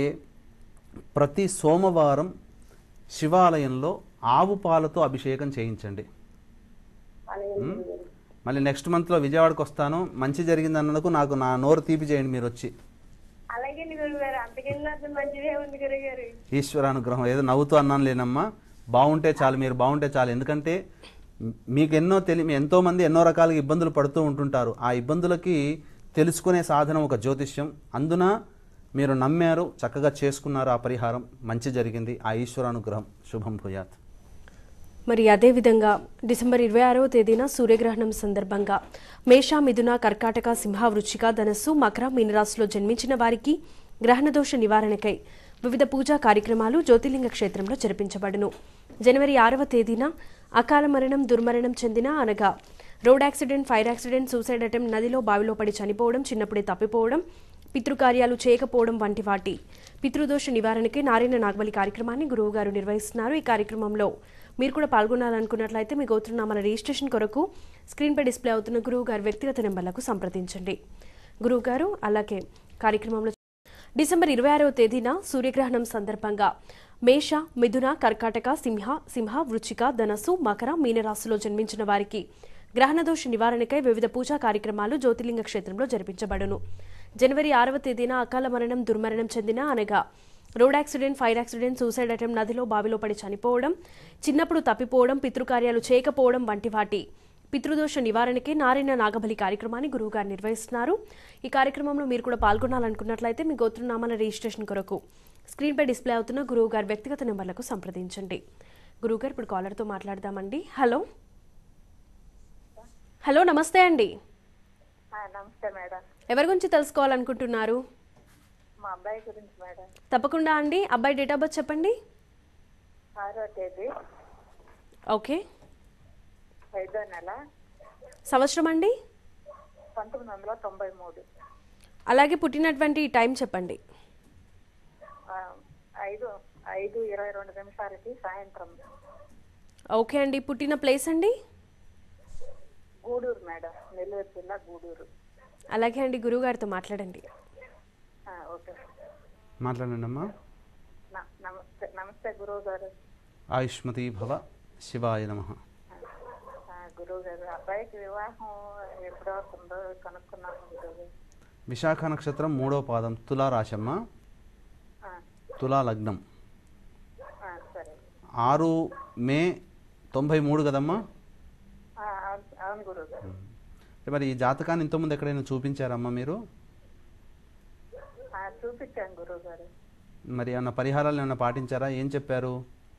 ప్రతి సోమవారం శివాలయంలో ఆవు పాలతో అభిషేకం చేయించండి
అలాగే గురువు గారు.
మళ్ళీ నెక్స్ట్ మంత్లో విజయవాడకు వస్తాను మంచి జరిగింది అన్నందుకు నాకు నా నోరు తీపి చేయండి మీరు వచ్చి
అలాగే గురువు గారు అంతకన్నా అర్థం మంచిదే ఉంది గురువు గారు
ఈశ్వరానుగ్రహం ఏదో నవ్వుతూ అన్నాను లేనమ్మా బాగుంటే చాలు మీరు బాగుంటే చాలు ఎందుకంటే మ్- మీకు ఎన్నో తెలి మీ ఎంతోమంది ఎన్నో రకాలుగా ఇబ్బందులు పడుతూ ఉంటుంటారు ఆ ఇబ్బందులకి తెలుసుకునే సాధనం ఒక జ్యోతిష్యం అందున మీరు నమ్మారు చక్కగా చేసుకున్నారు ఆ పరిహారం మంచి జరిగింది ఆ ఈశ్వరానుగ్రహం శుభం భూయాత్
మరి అదేవిధంగా డిసెంబర్ ఇరవై ఆరవ తేదీన సూర్యగ్రహణం సందర్భంగా మేష మిథున కర్కాటక సింహ వృచ్చిక ధనస్సు మకర మీనరాశిలో జన్మించిన వారికి గ్రహణదోష నివారణకై వివిధ పూజా కార్యక్రమాలు జ్యోతిర్లింగ క్షేత్రంలో జరిపించబడును జనవరి ఆరవ తేదీన అకాల మరణం దుర్మరణం చెందిన అనగా road accident fire accident suicide attempt నదిలో బావిలో పడి చనిపోవడం చిన్నప్పుడే తప్పిపోవడం పితృకార్యాలు చేయకపోవడం వంటి వాటి పితృదోష నివారణకి నారాయణ నాగబలి కార్యక్రమాన్ని గురువుగారు నిర్వహిస్తున్నారు ఈ కార్యక్రమంలో మీరు కూడా పాల్గొనాలనుకున్నట్లయితే మీ గోత్రనామాల రిజిస్ట్రేషన్ కొరకు స్క్రీన్పై డిస్ప్లే అవుతున్న గురువు గారి వ్యక్తిగత నెంబర్లకు సంప్రదించండి గురువు గారు అలాగే కార్యక్రమంలో డిసెంబర్ ఇరవై ఆరవ తేదీన సూర్యగ్రహణం సందర్భంగా మేష మిథున కర్కాటక సింహ సింహ వృచ్చిక ధనస్సు మకర మీనరాశిలో జన్మించిన వారికి గ్రహణదోష నివారణకై వివిధ పూజా కార్యక్రమాలు జ్యోతిర్లింగ క్షేత్రంలో జరిపించబడును జనవరి ఆరవ తేదీన అకాల మరణం దుర్మరణం చెందిన అనగా road accident fire accident suicide attempt నదిలో బావిలో పడి చనిపోవడం చిన్నప్పుడు తప్పిపోవడం పితృకార్యాలు చేయకపోవడం వంటి వాటి పితృదోష నివారణకి నారాయణ నాగబలి కార్యక్రమాన్ని గురువుగారు నిర్వహిస్తున్నారు ఈ కార్యక్రమంలో మీరు కూడా పాల్గొనాలనుకున్నట్లయితే మీ గోత్రనామాల రిజిస్ట్రేషన్ కొరకు స్క్రీన్పై డిస్ప్లే అవుతున్న గురువు గారి వ్యక్తిగత నెంబర్లకు సంప్రదించండి గురువు గారు ఇప్పుడు కాలర్తో మాట్లాడదామండి హలో హలో నమస్తే అండి
ఆ, నమస్తే మేడం
ఎవరి గురించి తెలుసుకోవాలనుకుంటున్నారు
మా అబ్బాయి గురించి మేడం
తప్పకుండా అండి అబ్బాయి డేట్ ఆఫ్ బర్త్ చెప్పండి
ఆరో తేదీ
ఓకే
ఐదో నెల
సంవత్సరం అండి
పంతొమ్మిది వందల తొంభై మూడు
అలాగే పుట్టినటువంటి టైం చెప్పండి
ఆ, ఐదు ఐదు ఇరవై రెండు నిమిషాలకి సాయంత్రం
ఓకే అండి పుట్టిన ప్లేస్ అండి
గూడూరు మేడం నెల్లూరు జిల్లా గూడూరు
అలాగే అండి గురువుగారితో మాట్లాడండి
ఆ, ఓకే
మాట్లాడండి అమ్మా
న- నమస్తే నమస్తే గురువు గారు
ఆయుష్మతి భవ శివాయ నమ
గురువు గారు అబ్బాయికి వివాహం ఎప్పుడు అవుతుందో కనుక్కున్నాము గురువు
విశాఖ నక్షత్రం మూడో పాదం తులా రాశమ్మ
ఆ,
తులా లగ్నం
ఆ, సరే
ఆరు మే తొంభై మూడు కదమ్మా
ఆ, అవును- అవును గురువు గారు
అంటే మరి ఈ జాతకాన్ని ఇంతకుముందు ఎక్కడైనా చూపించారమ్మా మీరు
ఆ, చూపించాను గురువు గారు
మరి ఏమన్నా పరిహారాలు ఏమైనా పాటించారా ఏం చెప్పారు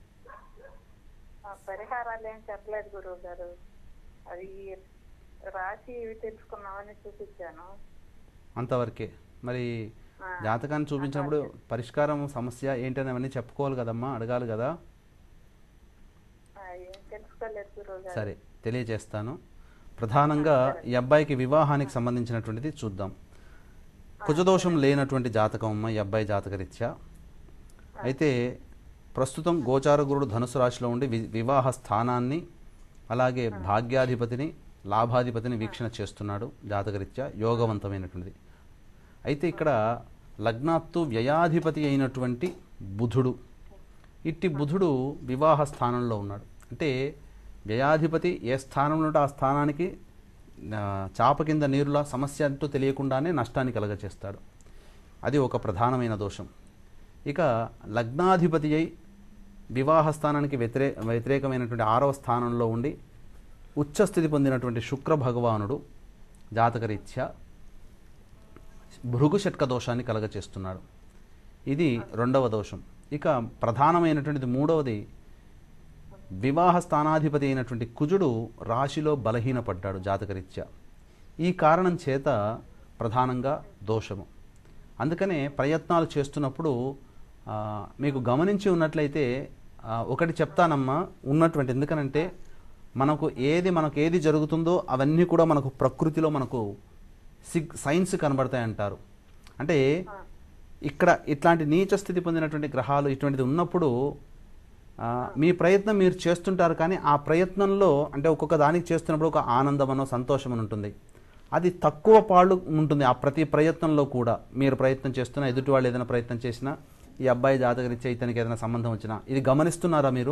ఆ, పరిహారాలు ఏం చెప్పలేదు గురువు గారు అది రాసి ఇవి తెలుసుకున్నామని చూపించాను
అంతవరకే మరి
ఆ,
జాతకాన్ని చూపించినప్పుడు పరిష్కారం సమస్య ఏంటని అవన్నీ చెప్పుకోవాలి కదమ్మా అడగాలి కదా
ఆ, ఏం తెలుసుకోలేదు గురువు గారు
సరే తెలియజేస్తాను ప్రధానంగా ఈ అబ్బాయికి వివాహానికి సంబంధించినటువంటిది చూద్దాం కుజదోషం లేనటువంటి జాతకం అమ్మ ఈ అబ్బాయి జాతకరీత్యా అయితే ప్రస్తుతం గోచార గురుడు ధనుసు రాశిలో ఉండి వి వివాహ స్థానాన్ని అలాగే భాగ్యాధిపతిని లాభాధిపతిని వీక్షణ చేస్తున్నాడు జాతకరీత్యా యోగవంతమైనటువంటిది అయితే ఇక్కడ లగ్నాత్తు వ్యయాధిపతి అయినటువంటి బుధుడు ఇట్టి బుధుడు వివాహ స్థానంలో ఉన్నాడు అంటే వ్యయాధిపతి ఏ స్థానంలో ఉంటే ఆ స్థానానికి ఆ, చాప కింద నీరులా సమస్య అంటూ తెలియకుండానే నష్టాన్ని కలగచేస్తాడు అది ఒక ప్రధానమైన దోషం ఇక లగ్నాధిపతి అయి వివాహ స్థానానికి వ్యతిరే వ్యతిరేకమైనటువంటి ఆరవ స్థానంలో ఉండి ఉచ్చస్థితి పొందినటువంటి శుక్ర భగవానుడు జాతకరీత్యా భృగు షట్క దోషాన్ని కలగచేస్తున్నాడు ఇది రెండవ దోషం ఇక ప్రధానమైనటువంటిది మూడవది వివాహ స్థానాధిపతి అయినటువంటి కుజుడు రాశిలో బలహీనపడ్డాడు జాతకరీత్యా ఈ కారణం చేత ప్రధానంగా దోషము అందుకనే ప్రయత్నాలు చేస్తున్నప్పుడు ఆ, మీకు గమనించి ఉన్నట్లయితే ఆ, ఒకటి చెప్తానమ్మా ఉన్నటువంటి ఎందుకనంటే మనకు ఏది మనకు ఏది జరుగుతుందో అవన్నీ కూడా మనకు ప్రకృతిలో మనకు సిగ్ సైన్స్ కనబడతాయి అంటారు అంటే ఇక్కడ ఇట్లాంటి నీచ స్థితి పొందినటువంటి గ్రహాలు ఇటువంటిది ఉన్నప్పుడు ఆ, మీ ప్రయత్నం మీరు చేస్తుంటారు కానీ ఆ ప్రయత్నంలో అంటే ఒక్కొక్క దానికి చేస్తున్నప్పుడు ఒక ఆనందమనో సంతోషం అని ఉంటుంది అది తక్కువ పాళ్ళు ఉంటుంది ఆ ప్రతి ప్రయత్నంలో కూడా మీరు ప్రయత్నం చేస్తున్నా ఎదుటి వాళ్ళు ఏదైనా ప్రయత్నం చేసినా ఈ అబ్బాయి జాతకరీత్యా ఇతనికి ఏదైనా సంబంధం వచ్చినా ఇది గమనిస్తున్నారా మీరు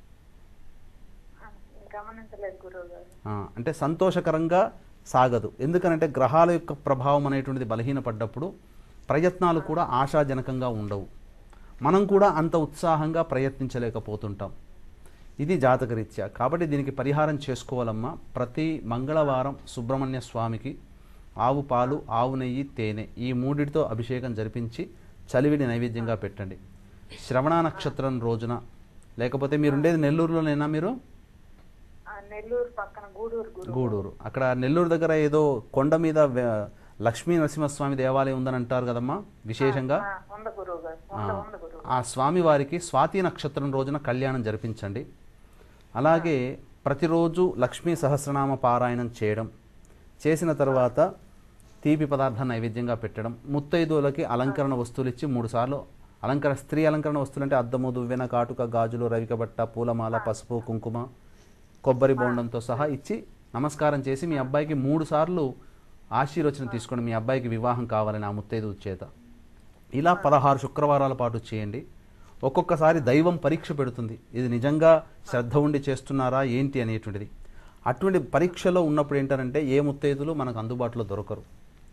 ఆ, గమనించలేదు గురువు గారు
ఆ, అంటే సంతోషకరంగా సాగదు ఎందుకనంటే గ్రహాల యొక్క ప్రభావం అనేటువంటిది బలహీనపడ్డప్పుడు ప్రయత్నాలు కూడా ఆశాజనకంగా ఉండవు మనం కూడా అంత ఉత్సాహంగా ప్రయత్నించలేకపోతుంటాం ఇది జాతకరీత్యా కాబట్టి దీనికి పరిహారం చేసుకోవాలమ్మా ప్రతి మంగళవారం సుబ్రహ్మణ్య స్వామికి ఆవు పాలు ఆవు నెయ్యి తేనె ఈ మూడిటితో అభిషేకం జరిపించి చలివిడి నైవేద్యంగా పెట్టండి శ్రవణ నక్షత్రం రోజున లేకపోతే మీరు ఉండేది నెల్లూరులోనేనా మీరు
ఆ, నెల్లూరు పక్కన గూడూరు గురువు
గూడూరు అక్కడ నెల్లూరు దగ్గర ఏదో కొండ మీద వె- లక్ష్మీ నరసింహస్వామి దేవాలయం ఉందని అంటారు కదమ్మా విశేషంగా
ఆ, ఉంది గురువు గారు ఉంది ఉంది గురువు
ఆ స్వామి వారికి స్వాతి నక్షత్రం రోజున కళ్యాణం జరిపించండి అలాగే ప్రతిరోజు లక్ష్మీ సహస్రనామ పారాయణం చేయడం చేసిన తర్వాత తీపి పదార్థాన్ని నైవేద్యంగా పెట్టడం ముత్తైదువులకి అలంకరణ వస్తువులు ఇచ్చి మూడు సార్లు అలంకరణ స్త్రీ అలంకరణ వస్తువులు అంటే అద్దము దువ్వెన కాటుక గాజులు రవిక బట్ట పూలమాల పసుపు కుంకుమ కొబ్బరి బోండంతో సహా ఇచ్చి నమస్కారం చేసి మీ అబ్బాయికి మూడు సార్లు ఆశీర్వచనం తీసుకోండి మీ అబ్బాయికి వివాహం కావాలని ఆ ముత్తైదు చేత ఇలా పదహారు శుక్రవారాల పాటు చేయండి ఒక్కొక్కసారి దైవం పరీక్ష పెడుతుంది ఇది నిజంగా శ్రద్ధ ఉండి చేస్తున్నారా ఏంటి అనేటువంటిది అటువంటి పరీక్షలో ఉన్నప్పుడు ఏంటంటే ఏ ముత్తైదులు మనకు అందుబాటులో దొరకరు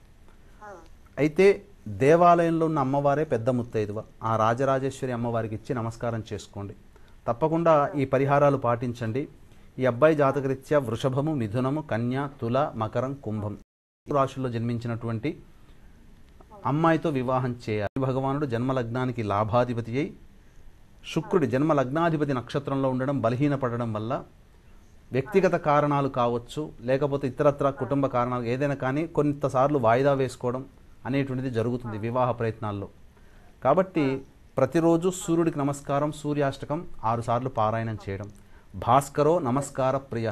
అయితే దేవాలయంలో ఉన్న అమ్మవారే పెద్ద ముత్తైదువ ఆ రాజరాజేశ్వరి అమ్మవారికి ఇచ్చి నమస్కారం చేసుకోండి తప్పకుండా ఈ పరిహారాలు పాటించండి ఈ అబ్బాయి జాతకరీత్యా వృషభము మిథునము కన్య తుల మకరం కుంభం ఈ రాశుల్లో జన్మించినటువంటి అమ్మాయితో వివాహం చేయాలి భగవానుడు జన్మలగ్నానికి లాభాధిపతి అయి శుక్రుడి జన్మ లగ్నాధిపతి నక్షత్రంలో ఉండడం బలహీనపడడం వల్ల వ్యక్తిగత కారణాలు కావచ్చు లేకపోతే ఇతరత్ర కుటుంబ కారణాలు ఏదైనా కానీ కొంతసార్లు వాయిదా వేసుకోవడం అనేటువంటిది జరుగుతుంది వివాహ ప్రయత్నాల్లో కాబట్టి ప్రతిరోజు సూర్యుడికి నమస్కారం సూర్యాష్టకం ఆరు సార్లు పారాయణం చేయడం భాస్కరో నమస్కార ప్రియ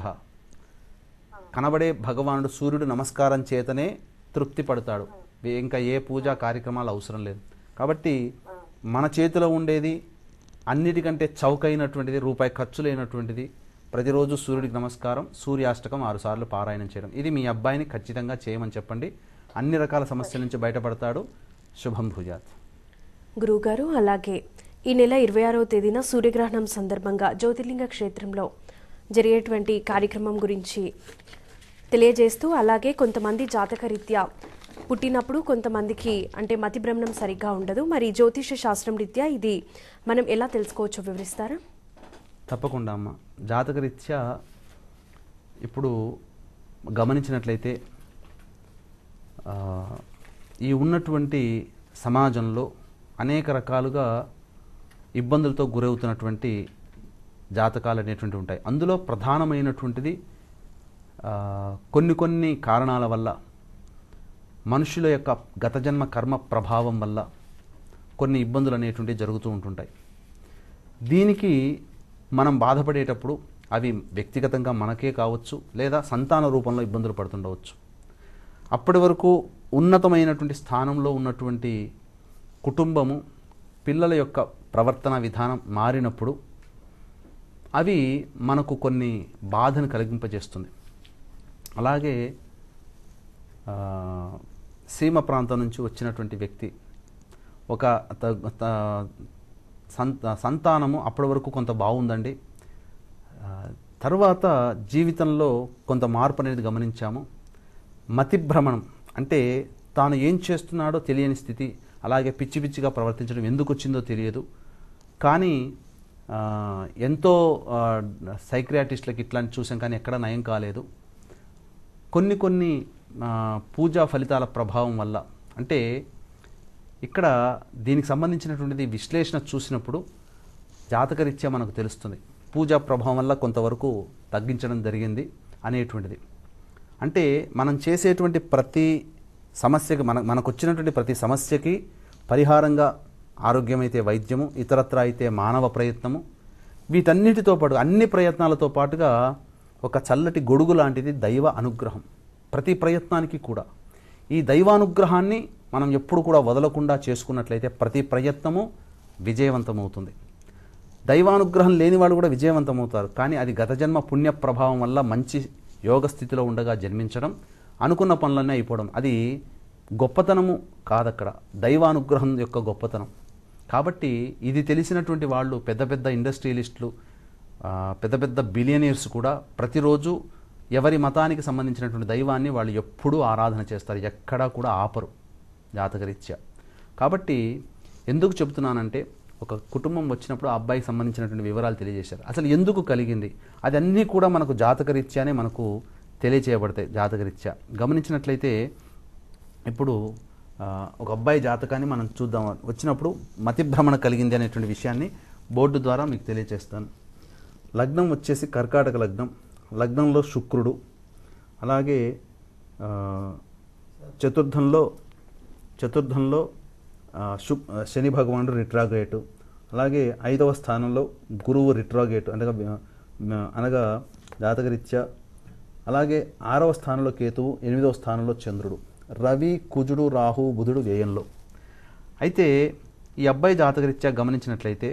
కనబడే భగవానుడు సూర్యుడు నమస్కారం చేతనే తృప్తి పడతాడు ఇంకా ఏ పూజా కార్యక్రమాలు అవసరం లేదు కాబట్టి మన చేతిలో ఉండేది అన్నిటికంటే చౌకైనటువంటిది రూపాయి ఖర్చు లేనటువంటిది ప్రతిరోజు సూర్యుడికి నమస్కారం సూర్యాష్టకం ఆరు సార్లు పారాయణం చేయడం ఇది మీ అబ్బాయిని ఖచ్చితంగా చేయమని చెప్పండి అన్ని రకాల సమస్యల నుంచి బయటపడతాడు శుభం భుజాత్
గురువుగారు అలాగే ఈ నెల ఇరవై ఆరవ తేదీన సూర్యగ్రహణం సందర్భంగా జ్యోతిర్లింగ క్షేత్రంలో జరిగేటువంటి కార్యక్రమం గురించి తెలియజేస్తూ అలాగే కొంతమంది జాతకరీత్యా పుట్టినప్పుడు కొంతమందికి అంటే మతి భ్రమణం సరిగ్గా ఉండదు మరి జ్యోతిష శాస్త్రం రీత్యా ఇది మనం ఎలా తెలుసుకోవచ్చో వివరిస్తారా
తప్పకుండా అమ్మ జాతకరీత్యా ఇప్పుడు గమనించినట్లయితే ఆ, ఈ ఉన్నటువంటి సమాజంలో అనేక రకాలుగా ఇబ్బందులతో గురవుతున్నటువంటి జాతకాలు అనేటువంటివి ఉంటాయి అందులో ప్రధానమైనటువంటిది ఆ, కొన్ని కొన్ని కారణాల వల్ల మనుషుల యొక్క గత జన్మ కర్మ ప్రభావం వల్ల కొన్ని ఇబ్బందులు అనేటువంటివి జరుగుతూ ఉంటుంటాయి దీనికి మనం బాధపడేటప్పుడు అవి వ్యక్తిగతంగా మనకే కావచ్చు లేదా సంతాన రూపంలో ఇబ్బందులు పడుతుండవచ్చు అప్పటి వరకు ఉన్నతమైనటువంటి స్థానంలో ఉన్నటువంటి కుటుంబము పిల్లల యొక్క ప్రవర్తన విధానం మారినప్పుడు అవి మనకు కొన్ని బాధను కలిగింపజేస్తుంది అలాగే ఆ, సీమ ప్రాంతం నుంచి వచ్చినటువంటి వ్యక్తి ఒక త- త- సంత సంతానము అప్పటి వరకు కొంత బాగుందండి ఆ, తర్వాత జీవితంలో కొంత మార్పు అనేది గమనించాము మతిభ్రమణం అంటే తాను ఏం చేస్తున్నాడో తెలియని స్థితి అలాగే పిచ్చి పిచ్చిగా ప్రవర్తించడం ఎందుకు వచ్చిందో తెలియదు కానీ ఆ, ఎంతో సైక్రియాటిస్టులకి ఇట్లాంటి చూసాం కానీ ఎక్కడ నయం కాలేదు కొన్ని కొన్ని ఆ, పూజా ఫలితాల ప్రభావం వల్ల అంటే ఇక్కడ దీనికి సంబంధించినటువంటిది విశ్లేషణ చూసినప్పుడు జాతకరీత్యా మనకు తెలుస్తుంది పూజా ప్రభావం వల్ల కొంతవరకు తగ్గించడం జరిగింది అనేటువంటిది అంటే మనం చేసేటువంటి ప్రతి సమస్యకి మన మనకు వచ్చినటువంటి ప్రతి సమస్యకి పరిహారంగా ఆరోగ్యమైతే వైద్యము ఇతరత్ర అయితే మానవ ప్రయత్నము వీటన్నిటితో పాటు అన్ని ప్రయత్నాలతో పాటుగా ఒక చల్లటి గొడుగు లాంటిది దైవ అనుగ్రహం ప్రతి ప్రయత్నానికి కూడా ఈ దైవానుగ్రహాన్ని మనం ఎప్పుడు కూడా వదలకుండా చేసుకున్నట్లయితే ప్రతి ప్రయత్నము విజయవంతమవుతుంది దైవానుగ్రహం లేని వాళ్ళు కూడా విజయవంతమవుతారు కానీ అది గత జన్మ పుణ్య ప్రభావం వల్ల మంచి యోగ స్థితిలో ఉండగా జన్మించడం అనుకున్న పనులన్నీ అయిపోవడం అది గొప్పతనము కాదక్కడ దైవానుగ్రహం యొక్క గొప్పతనం కాబట్టి ఇది తెలిసినటువంటి వాళ్ళు పెద్ద పెద్ద ఇండస్ట్రియలిస్టులు ఆ, పెద్ద పెద్ద బిలియనీర్స్ కూడా ప్రతిరోజు ఎవరి మతానికి సంబంధించినటువంటి దైవాన్ని వాళ్ళు ఎప్పుడూ ఆరాధన చేస్తారు ఎక్కడా కూడా ఆపరు జాతకరీత్యా కాబట్టి ఎందుకు చెబుతున్నానంటే ఒక కుటుంబం వచ్చినప్పుడు ఆ అబ్బాయికి సంబంధించినటువంటి వివరాలు తెలియజేశారు అసలు ఎందుకు కలిగింది అది అన్నీ కూడా మనకు జాతకరీత్యానే మనకు తెలియచేయబడతాయి జాతకరీత్యా గమనించినట్లయితే ఇప్పుడు ఆ, ఒక అబ్బాయి జాతకాన్ని మనం చూద్దాం వచ్చినప్పుడు మతిభ్రమణ కలిగింది అనేటువంటి విషయాన్ని బోర్డు ద్వారా మీకు తెలియజేస్తాను లగ్నం వచ్చేసి కర్కాటక లగ్నం లగ్నంలో శుక్రుడు అలాగే ఆ, చతుర్థంలో చతుర్థంలో ఆ, శు ఆ, శని భగవానుడు రిట్రాగేటు అలాగే ఐదవ స్థానంలో గురువు రిట్రాగేటు అనగా మ- అనగా జాతకరీత్యా అలాగే ఆరవ స్థానంలో కేతువు ఎనిమిదవ స్థానంలో చంద్రుడు రవి కుజుడు రాహు బుధుడు వ్యయంలో అయితే ఈ అబ్బాయి జాతకరీత్యా గమనించినట్లయితే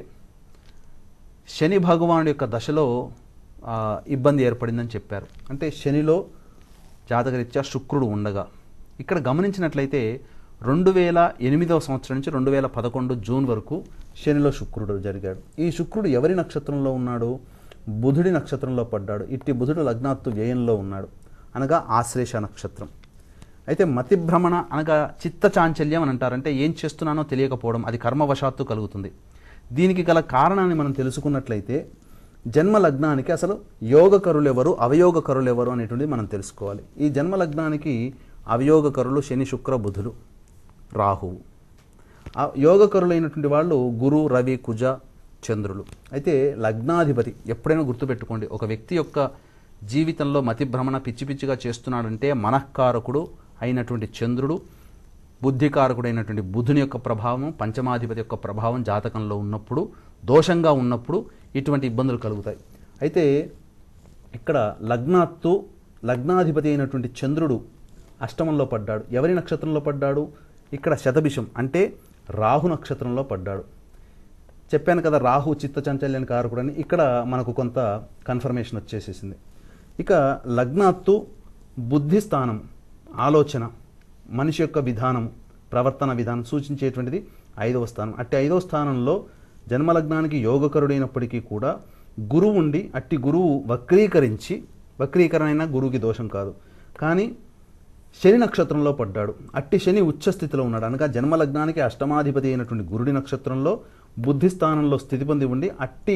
శని భగవానుడి యొక్క దశలో ఆ, ఇబ్బంది ఏర్పడిందని చెప్పారు అంటే శనిలో జాతకరీత్యా శుక్రుడు ఉండగా ఇక్కడ గమనించినట్లయితే రెండు వేల ఎనిమిదవ సంవత్సరం నుంచి రెండు వేల పదకొండు జూన్ వరకు శనిలో శుక్రుడు జరిగాడు ఈ శుక్రుడు ఎవరి నక్షత్రంలో ఉన్నాడు బుధుడి నక్షత్రంలో పడ్డాడు ఇట్టి బుధుడు లగ్నాత్తు వ్యయంలో ఉన్నాడు అనగా ఆశ్లేష నక్షత్రం అయితే మతిభ్రమణ అనగా చిత్త చాంచల్యం అని అంటారు అంటే ఏం చేస్తున్నానో తెలియకపోవడం అది కర్మవశాత్తు కలుగుతుంది దీనికి గల కారణాన్ని మనం తెలుసుకున్నట్లయితే జన్మ లగ్నానికి అసలు యోగకరులు ఎవరు అవయోగకరులు ఎవరు అనేటువంటిది మనం తెలుసుకోవాలి ఈ జన్మ లగ్నానికి అవయోగకరులు శని శుక్ర బుధులు రాహువు ఆ యోగకరులైనటువంటి వాళ్ళు గురు రవి కుజ చంద్రులు అయితే లగ్నాధిపతి ఎప్పుడైనా గుర్తుపెట్టుకోండి ఒక వ్యక్తి యొక్క జీవితంలో మతిభ్రమణ పిచ్చి పిచ్చిగా చేస్తున్నాడంటే మనఃకారకుడు అయినటువంటి చంద్రుడు బుద్ధికారకుడైనటువంటి బుధుని యొక్క ప్రభావం పంచమాధిపతి యొక్క ప్రభావం జాతకంలో ఉన్నప్పుడు దోషంగా ఉన్నప్పుడు ఇటువంటి ఇబ్బందులు కలుగుతాయి అయితే ఇక్కడ లగ్నాత్తు లగ్నాధిపతి అయినటువంటి చంద్రుడు అష్టమంలో పడ్డాడు ఎవరి నక్షత్రంలో పడ్డాడు ఇక్కడ శతభిషం అంటే రాహు నక్షత్రంలో పడ్డాడు చెప్పాను కదా రాహు చిత్త చాంచల్యానికి కారకుడని ఇక్కడ మనకు కొంత కన్ఫర్మేషన్ వచ్చేసేసింది ఇక లగ్నాత్తు బుద్ధి స్థానం ఆలోచన మనిషి యొక్క విధానం ప్రవర్తన విధానం సూచించేటువంటిది ఐదవ స్థానం అట్టి ఐదవ స్థానంలో జన్మలగ్నానికి యోగకరుడైనప్పటికీ కూడా గురువు ఉండి అట్టి గురువు వక్రీకరించి వక్రీకరణ అయినా గురువుకి దోషం కాదు కానీ శని నక్షత్రంలో పడ్డాడు అట్టి శని ఉచ్చ స్థితిలో ఉన్నాడు అనగా జన్మలగ్నానికి అష్టమాధిపతి అయినటువంటి గురుడి నక్షత్రంలో బుద్ధి స్థానంలో స్థితి పొంది ఉండి అట్టి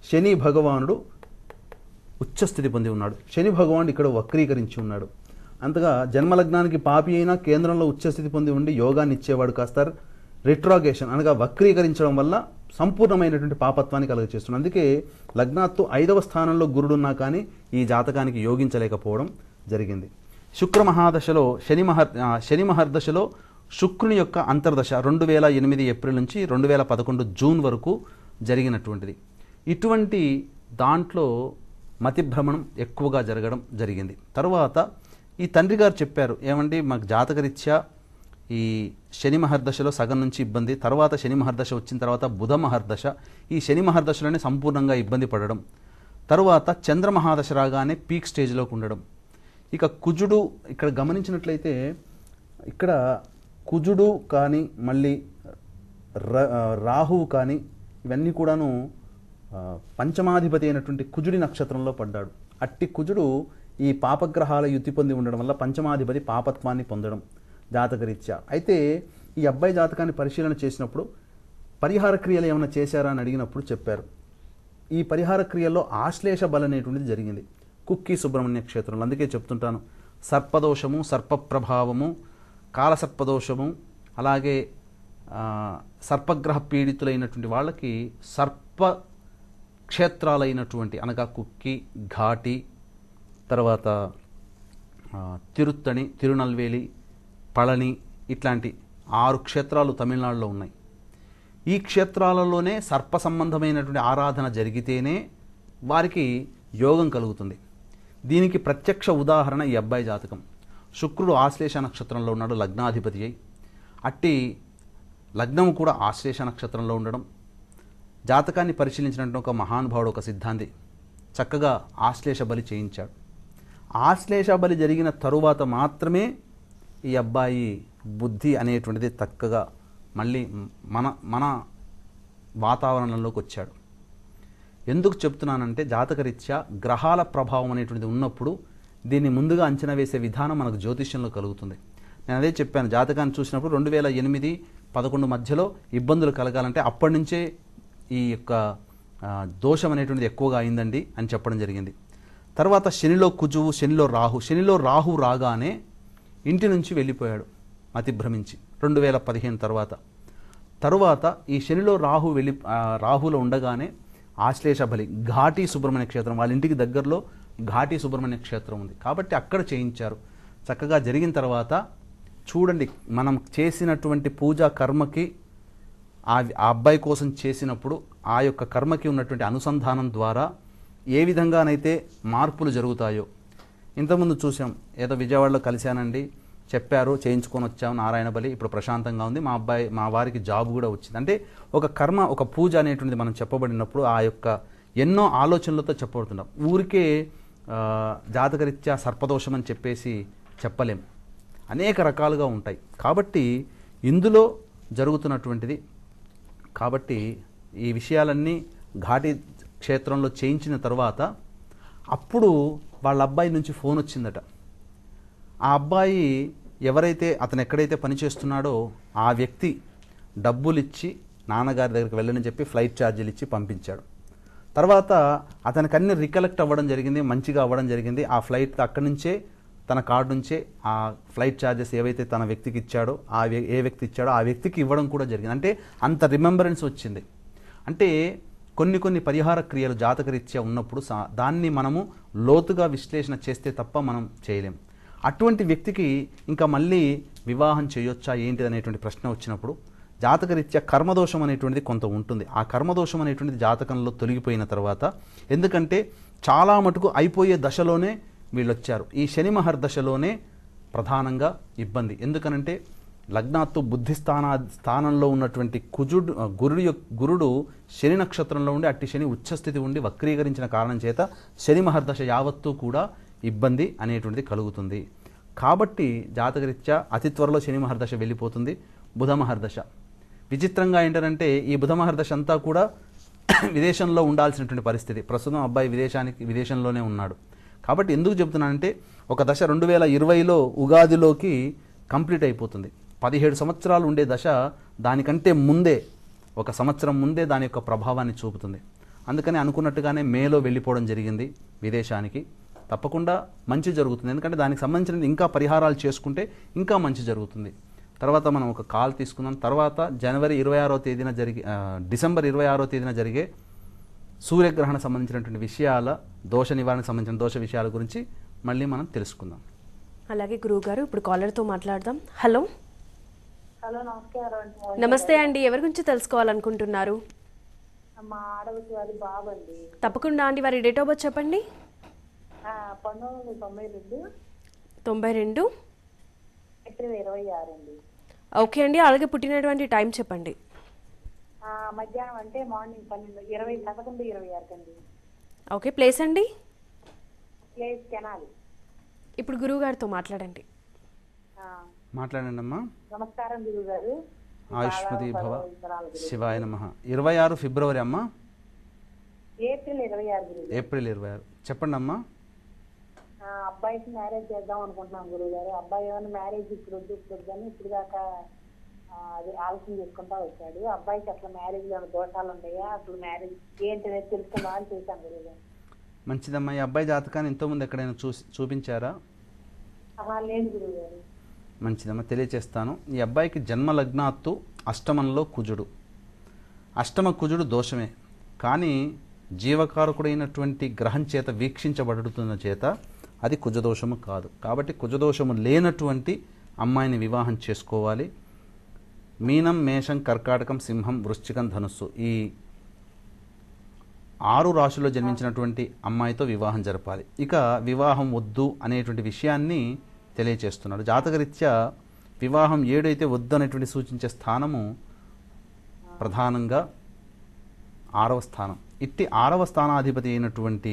శని భగవానుడు ఉచ్చస్థితి పొంది ఉన్నాడు శని భగవానుడు ఇక్కడ వక్రీకరించి ఉన్నాడు అంతగా జన్మలగ్నానికి పాపి అయినా కేంద్రంలో ఉచ్చస్థితి పొంది ఉండి యోగాన్ని ఇచ్చేవాడు కాస్త రిట్రాగేషన్ అనగా వక్రీకరించడం వల్ల సంపూర్ణమైనటువంటి పాపత్వాన్ని కలుగచేస్తుంది అందుకే లగ్నాత్తు ఐదవ స్థానంలో గురుడున్నా కానీ ఈ జాతకానికి యోగించలేకపోవడం జరిగింది శుక్ర మహాదశలో శని మహర్ ఆ, శని మహర్దశలో శుక్రుని యొక్క అంతర్దశ రెండు వేల ఎనిమిది ఏప్రిల్ నుంచి రెండు వేల పదకొండు జూన్ వరకు జరిగినటువంటిది ఇటువంటి దాంట్లో మతిభ్రమణం ఎక్కువగా జరగడం జరిగింది తర్వాత ఈ తండ్రి గారు చెప్పారు ఏమండి మాకు జాతకరీత్యా ఈ శని మహర్దశలో సగం నుంచి ఇబ్బంది తర్వాత శని మహర్దశ వచ్చిన తర్వాత బుధ మహర్దశ ఈ శని మహర్దశలోనే సంపూర్ణంగా ఇబ్బంది పడడం తరువాత చంద్ర మహాదశ రాగానే పీక్ స్టేజ్లోకి ఉండడం ఇక కుజుడు ఇక్కడ గమనించినట్లయితే ఇక్కడ కుజుడు కానీ మళ్ళీ ర- ఆ, రాహువు కానీ ఇవన్నీ కూడాను ఆ, పంచమాధిపతి అయినటువంటి కుజుడి నక్షత్రంలో పడ్డాడు అట్టి కుజుడు ఈ పాపగ్రహాల యుతి పొంది ఉండడం వల్ల పంచమాధిపతి పాపత్వాన్ని పొందడం జాతకరీత్యా అయితే ఈ అబ్బాయి జాతకాన్ని పరిశీలన చేసినప్పుడు పరిహార క్రియలు ఏమైనా చేశారా అని అడిగినప్పుడు చెప్పారు ఈ పరిహార క్రియల్లో ఆశ్లేష బల అనేటువంటిది జరిగింది కుక్కి సుబ్రహ్మణ్య క్షేత్రంలో అందుకే చెప్తుంటాను సర్పదోషము సర్పప్రభావము కాలసర్పదోషము అలాగే ఆ, సర్పగ్రహ పీడితులైనటువంటి వాళ్ళకి సర్ప క్షేత్రాలైనటువంటి అనగా కుక్కి ఘాటి తర్వాత ఆ, తిరుత్తణి తిరునల్వేలి పళని ఇట్లాంటి ఆరు క్షేత్రాలు తమిళనాడులో ఉన్నాయి ఈ క్షేత్రాలలోనే సర్ప సంబంధమైనటువంటి ఆరాధన జరిగితేనే వారికి యోగం కలుగుతుంది దీనికి ప్రత్యక్ష ఉదాహరణ ఈ అబ్బాయి జాతకం శుక్రుడు ఆశ్లేష నక్షత్రంలో ఉన్నాడు లగ్నాధిపతి అయి అట్టి లగ్నం కూడా ఆశ్లేష నక్షత్రంలో ఉండడం జాతకాన్ని పరిశీలించినట్టు ఒక మహానుభావుడు ఒక సిద్ధాంతి చక్కగా ఆశ్లేష బలి చేయించాడు ఆశ్లేష బలి జరిగిన తరువాత మాత్రమే ఈ అబ్బాయి బుద్ధి అనేటువంటిది చక్కగా మళ్ళీ మన మన వాతావరణంలోకి వచ్చాడు ఎందుకు చెప్తున్నానంటే జాతకరీత్యా గ్రహాల ప్రభావం అనేటువంటిది ఉన్నప్పుడు దీన్ని ముందుగా అంచనా వేసే విధానం మనకు జ్యోతిష్యంలో కలుగుతుంది నేను అదే చెప్పాను జాతకాన్ని చూసినప్పుడు రెండు వేల ఎనిమిది పదకొండు మధ్యలో ఇబ్బందులు కలగాలంటే అప్పటి నుంచే ఈ యొక్క ఆ, దోషం అనేటువంటిది ఎక్కువగా అయిందండి అని చెప్పడం జరిగింది తర్వాత శనిలో కుజువు శనిలో రాహు శనిలో రాహు రాగానే ఇంటి నుంచి వెళ్ళిపోయాడు అతిభ్రమించి రెండు వేల పదిహేను తర్వాత తరువాత ఈ శనిలో రాహు వెళ్ళి ఆ, రాహులో ఉండగానే ఆశ్లేష బలి ఘాటి సుబ్రహ్మణ్య క్షేత్రం వాళ్ళ ఇంటికి దగ్గరలో ఘాటి సుబ్రహ్మణ్య క్షేత్రం ఉంది కాబట్టి అక్కడ చేయించారు చక్కగా జరిగిన తర్వాత చూడండి మనం చేసినటువంటి పూజా కర్మకి ఆ ఆ అబ్బాయి కోసం చేసినప్పుడు ఆ యొక్క కర్మకి ఉన్నటువంటి అనుసంధానం ద్వారా ఏ విధంగానైతే మార్పులు జరుగుతాయో ఇంతకుముందు చూసాం ఏదో విజయవాడలో కలిశానండి చెప్పారు చేయించుకొని వచ్చాం నారాయణ బలి ఇప్పుడు ప్రశాంతంగా ఉంది మా అబ్బాయి మా వారికి జాబ్ కూడా వచ్చింది అంటే ఒక కర్మ ఒక పూజ అనేటువంటిది మనం చెప్పబడినప్పుడు ఆ యొక్క ఎన్నో ఆలోచనలతో చెప్పబడుతున్నాం ఊరికే ఆ, జాతకరీత్యా సర్పదోషం అని చెప్పేసి చెప్పలేం అనేక రకాలుగా ఉంటాయి కాబట్టి ఇందులో జరుగుతున్నటువంటిది కాబట్టి ఈ విషయాలన్నీ ఘాటి క్షేత్రంలో చేయించిన తర్వాత అప్పుడు వాళ్ళ అబ్బాయి నుంచి ఫోన్ వచ్చిందట ఆ అబ్బాయి ఎవరైతే అతను ఎక్కడైతే పనిచేస్తున్నాడో ఆ వ్యక్తి డబ్బులు ఇచ్చి నాన్నగారి దగ్గరికి వెళ్ళని చెప్పి ఫ్లైట్ ఛార్జీలు ఇచ్చి పంపించాడు తర్వాత అతనికి అన్ని రికలెక్ట్ అవ్వడం జరిగింది మంచిగా అవ్వడం జరిగింది ఆ ఫ్లైట్ అక్కడి నుంచే తన కార్డు నుంచే ఆ ఫ్లైట్ ఛార్జెస్ ఏవైతే తన వ్యక్తికి ఇచ్చాడో ఆ వ్య- ఏ వ్యక్తి ఇచ్చాడో ఆ వ్యక్తికి ఇవ్వడం కూడా జరిగింది అంటే అంత రిమెంబరెన్స్ వచ్చింది అంటే కొన్ని కొన్ని పరిహార క్రియలు జాతకరీత్యా ఉన్నప్పుడు సా- దాన్ని మనము లోతుగా విశ్లేషణ చేస్తే తప్ప మనం చేయలేం అటువంటి వ్యక్తికి ఇంకా మళ్ళీ వివాహం చేయొచ్చా ఏంటిది అనేటువంటి ప్రశ్న వచ్చినప్పుడు జాతకరీత్యా కర్మదోషం అనేటువంటిది కొంత ఉంటుంది ఆ కర్మదోషం అనేటువంటిది జాతకంలో తొలగిపోయిన తర్వాత ఎందుకంటే చాలా మటుకు అయిపోయే దశలోనే వీళ్ళు వచ్చారు ఈ శని మహర్ దశలోనే ప్రధానంగా ఇబ్బంది ఎందుకనంటే లగ్నాత్తు బుద్ధి స్థానా స్థానంలో ఉన్నటువంటి కుజుడు ఆ, గురుడు యొక్క- గురుడు శని నక్షత్రంలో ఉండి అట్టి శని ఉచ్చస్థితి ఉండి వక్రీకరించిన కారణం చేత శని మహర్దశ యావత్తు కూడా ఇబ్బంది అనేటువంటిది కలుగుతుంది కాబట్టి జాతకరీత్యా అతి త్వరలో శని మహర్దశ వెళ్ళిపోతుంది బుధ మహర్దశ విచిత్రంగా ఏంటంటే ఈ బుధ మహర్దశ అంతా కూడా విదేశంలో ఉండాల్సినటువంటి పరిస్థితి ప్రస్తుతం అబ్బాయి విదేశానికి విదేశంలోనే ఉన్నాడు కాబట్టి ఎందుకు చెప్తున్నానంటే ఒక దశ రెండు వేల ఇరవైలో ఉగాదిలోకి కంప్లీట్ అయిపోతుంది పదిహేడు సంవత్సరాలు ఉండే దశ దానికంటే ముందే ఒక సంవత్సరం ముందే దాని యొక్క ప్రభావాన్ని చూపుతుంది అందుకని అనుకున్నట్టుగానే మేలో వెళ్ళిపోవడం జరిగింది విదేశానికి తప్పకుండా మంచి జరుగుతుంది ఎందుకంటే దానికి సంబంధించిన ఇంకా పరిహారాలు చేసుకుంటే ఇంకా మంచి జరుగుతుంది తర్వాత మనం ఒక కాల్ తీసుకుందాం తర్వాత జనవరి ఇరవై ఆరో తేదీన జరిగే ఆ, డిసెంబర్ ఇరవై ఆరో తేదీన జరిగే సూర్యగ్రహణ సంబంధించినటువంటి విషయాల దోష నివారణకు సంబంధించిన దోష విషయాల గురించి మళ్ళీ మనం తెలుసుకుందాం
అలాగే గురువుగారు ఇప్పుడు కాలర్తో మాట్లాడదాం హలో
హలో నమస్కారం అండి
నమస్తే అండి ఎవరి గురించి తెలుసుకోవాలనుకుంటున్నారు
మా ఆడవచ్చు వారి బాబు అండి
తప్పకుండా అండి వారి డేట్ ఆఫ్ బర్త్ చెప్పండి
ఆ, పంతొమ్మిది వందల తొంభై రెండు
తొంభై రెండు
ఏప్రిల్ ఇరవై ఆరు అండి
ఓకే అండి అలాగే పుట్టినటువంటి టైం చెప్పండి
ఆ, మధ్యాహ్నం అంటే మార్నింగ్ పన్నెండు ఇరవై పదకొండు ఇరవై ఆరు అండి
ఓకే ప్లేస్ అండి
ప్లేస్ కెనాలి
ఇప్పుడు గురువుగారితో మాట్లాడండి
ఆ,
మాట్లాడండి అమ్మా
నమస్కారం గురువు గారు
ఆయుష్మతి భవ శివాయ నమ ఇరవై ఆరు ఫిబ్రవరి అమ్మా
ఏప్రిల్ ఇరవై ఆరు గురువు
ఏప్రిల్ ఇరవై ఆరు చెప్పండి అమ్మా
ఆ, అబ్బాయికి మ్యారేజ్ చేద్దాం అనుకుంటున్నాం గురువు గారు అబ్బాయి ఏమైనా మ్యారేజ్ ఇప్పుడు వద్దు ఇప్పుడు వద్దు అని ఇప్పుడు దాకా ఆ, అది ఆలోచన చేసుకుంటా వచ్చాడు అబ్బాయికి అసలు మ్యారేజ్ లో దోషాలు ఉన్నాయా అసలు మ్యారేజ్ ఏంటనేది తెలుసుకుందాం అని చేశాం గురువు గారు
మంచిదమ్మా ఈ అబ్బాయి జాతకాన్ని ఎంతోమంది ఎక్కడైనా చూసి చూపించారా
ఆహా, లేదు గురువు గారు
మంచిదమ్మా తెలియచేస్తాను ఈ అబ్బాయికి జన్మ లగ్నాత్తు అష్టమంలో కుజుడు అష్టమ కుజుడు దోషమే కానీ జీవకారకుడైనటువంటి గ్రహం చేత వీక్షించబడుతున్న చేత అది కుజదోషము కాదు కాబట్టి కుజదోషము లేనటువంటి అమ్మాయిని వివాహం చేసుకోవాలి మీనం మేషం కర్కాటకం సింహం వృశ్చికం ధనుస్సు ఈ ఆరు రాశుల్లో జన్మించినటువంటి అమ్మాయితో వివాహం జరపాలి ఇక వివాహం వద్దు అనేటువంటి విషయాన్ని తెలియచేస్తున్నాడు జాతకరీత్యా వివాహం ఏడైతే వద్దు అనేటువంటి సూచించే స్థానము ప్రధానంగా ఆరవ స్థానం ఇట్టి ఆరవ స్థానాధిపతి అయినటువంటి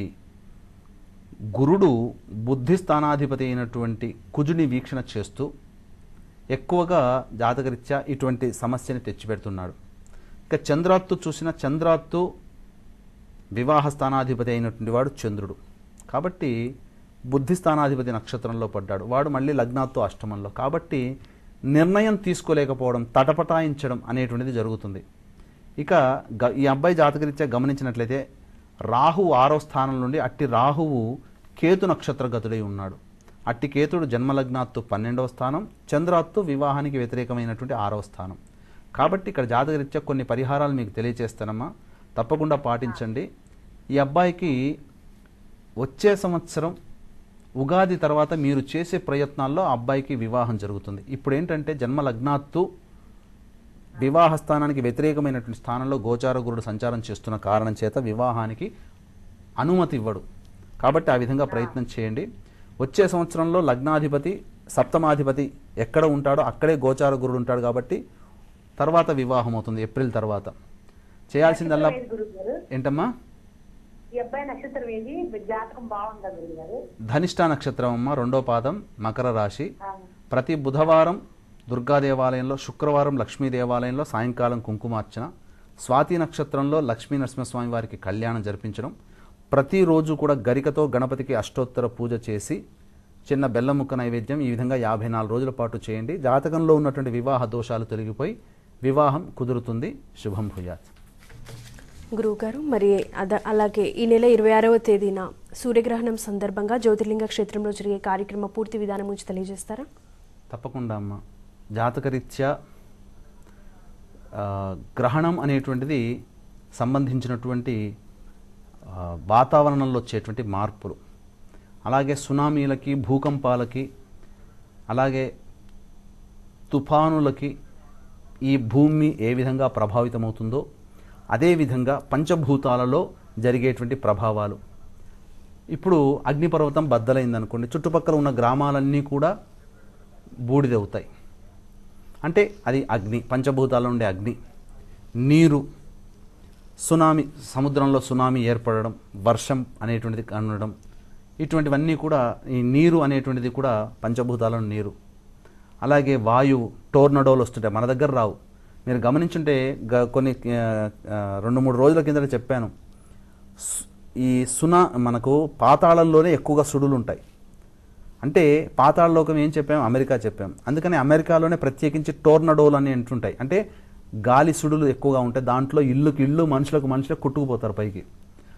గురుడు బుద్ధి స్థానాధిపతి అయినటువంటి కుజుని వీక్షణ చేస్తూ ఎక్కువగా జాతకరీత్యా ఇటువంటి సమస్యని తెచ్చిపెడుతున్నాడు ఇక చంద్రాత్తు చూసిన చంద్రాత్తు వివాహ స్థానాధిపతి అయినటువంటి వాడు చంద్రుడు కాబట్టి బుద్ధి స్థానాధిపతి నక్షత్రంలో పడ్డాడు వాడు మళ్ళీ లగ్నాత్తు అష్టమంలో కాబట్టి నిర్ణయం తీసుకోలేకపోవడం తటపటాయించడం అనేటువంటిది జరుగుతుంది ఇక గ ఈ అబ్బాయి జాతకరీత్యా గమనించినట్లయితే రాహువు ఆరో స్థానం నుండి అట్టి రాహువు కేతు నక్షత్రగతుడై ఉన్నాడు అట్టి కేతుడు జన్మలగ్నాత్తు పన్నెండవ స్థానం చంద్రాత్తు వివాహానికి వ్యతిరేకమైనటువంటి ఆరవ స్థానం కాబట్టి ఇక్కడ జాతకరీత్యా కొన్ని పరిహారాలు మీకు తెలియచేస్తానమ్మా తప్పకుండా పాటించండి ఈ అబ్బాయికి వచ్చే సంవత్సరం ఉగాది తర్వాత మీరు చేసే ప్రయత్నాల్లో ఆ అబ్బాయికి వివాహం జరుగుతుంది ఇప్పుడు ఏంటంటే జన్మ లగ్నాత్తు వివాహ స్థానానికి వ్యతిరేకమైనటువంటి స్థానంలో గోచార గురుడు సంచారం చేస్తున్న కారణం చేత వివాహానికి అనుమతి ఇవ్వడు కాబట్టి ఆ విధంగా ప్రయత్నం చేయండి వచ్చే సంవత్సరంలో లగ్నాధిపతి సప్తమాధిపతి ఎక్కడ ఉంటాడో అక్కడే గోచార గురుడు ఉంటాడు కాబట్టి తర్వాత వివాహం అవుతుంది ఏప్రిల్ తర్వాత చేయాల్సిందల్లా
ఏది గురువు గారు
ఏంటమ్మా
ఈ అబ్బాయి నక్షత్రం ఏది జాతకం బాగుందా గురువు గారు
ధనిష్ట నక్షత్రం అమ్మ రెండో పాదం మకర రాశి
ఆ,
ప్రతి బుధవారం దుర్గా దేవాలయంలో శుక్రవారం లక్ష్మీ దేవాలయంలో సాయంకాలం కుంకుమార్చన స్వాతి నక్షత్రంలో లక్ష్మీ నరసింహస్వామి వారికి కళ్యాణం జరిపించడం ప్రతిరోజు కూడా గరికతో గణపతికి అష్టోత్తర పూజ చేసి చిన్న బెల్లం ముక్క నైవేద్యం ఈ విధంగా యాభై నాలుగు రోజుల పాటు చేయండి జాతకంలో ఉన్నటువంటి వివాహ దోషాలు తొలగిపోయి వివాహం కుదురుతుంది శుభం భూయాత్
గురువుగారు మరి అద అలాగే ఈ నెల ఇరవై ఆరవ తేదీన సూర్యగ్రహణం సందర్భంగా జ్యోతిర్లింగ క్షేత్రంలో జరిగే కార్యక్రమ పూర్తి విధానం గురించి తెలియజేస్తారా
తప్పకుండా అమ్మ జాతకరీత్యా ఆ, గ్రహణం అనేటువంటిది సంబంధించినటువంటి ఆ, వాతావరణంలో వచ్చేటువంటి మార్పులు అలాగే సునామీలకి భూకంపాలకి అలాగే తుఫానులకి ఈ భూమి ఏ విధంగా ప్రభావితమవుతుందో అదేవిధంగా పంచభూతాలలో జరిగేటువంటి ప్రభావాలు ఇప్పుడు అగ్నిపర్వతం బద్దలైందనుకోండి చుట్టుపక్కల ఉన్న గ్రామాలన్నీ కూడా బూడిదవుతాయి అంటే అది అగ్ని పంచభూతాల్లో ఉండే అగ్ని నీరు సునామీ సముద్రంలో సునామీ ఏర్పడడం వర్షం అనేటువంటిది కనడం ఇటువంటివన్నీ కూడా ఈ నీరు అనేటువంటిది కూడా పంచభూతాల నీరు అలాగే వాయువు టోర్నడోలు వస్తుంటాయి మన దగ్గర రావు మీరు గమనించుంటే గ- కొన్ని ఆ, ఆ, రెండు మూడు రోజుల కిందట చెప్పాను సు- ఈ సునా మనకు పాతాళంలోనే ఎక్కువగా సుడులు ఉంటాయి అంటే పాతాళలోకం ఏం చెప్పాం అమెరికా చెప్పాం అందుకని అమెరికాలోనే ప్రత్యేకించి టోర్నడోలు అని అంటుంటాయి అంటే గాలి సుడులు ఎక్కువగా ఉంటాయి దాంట్లో ఇల్లుకి ఇల్లు మనుషులకు మనుషులకు కొట్టుకుపోతారు పైకి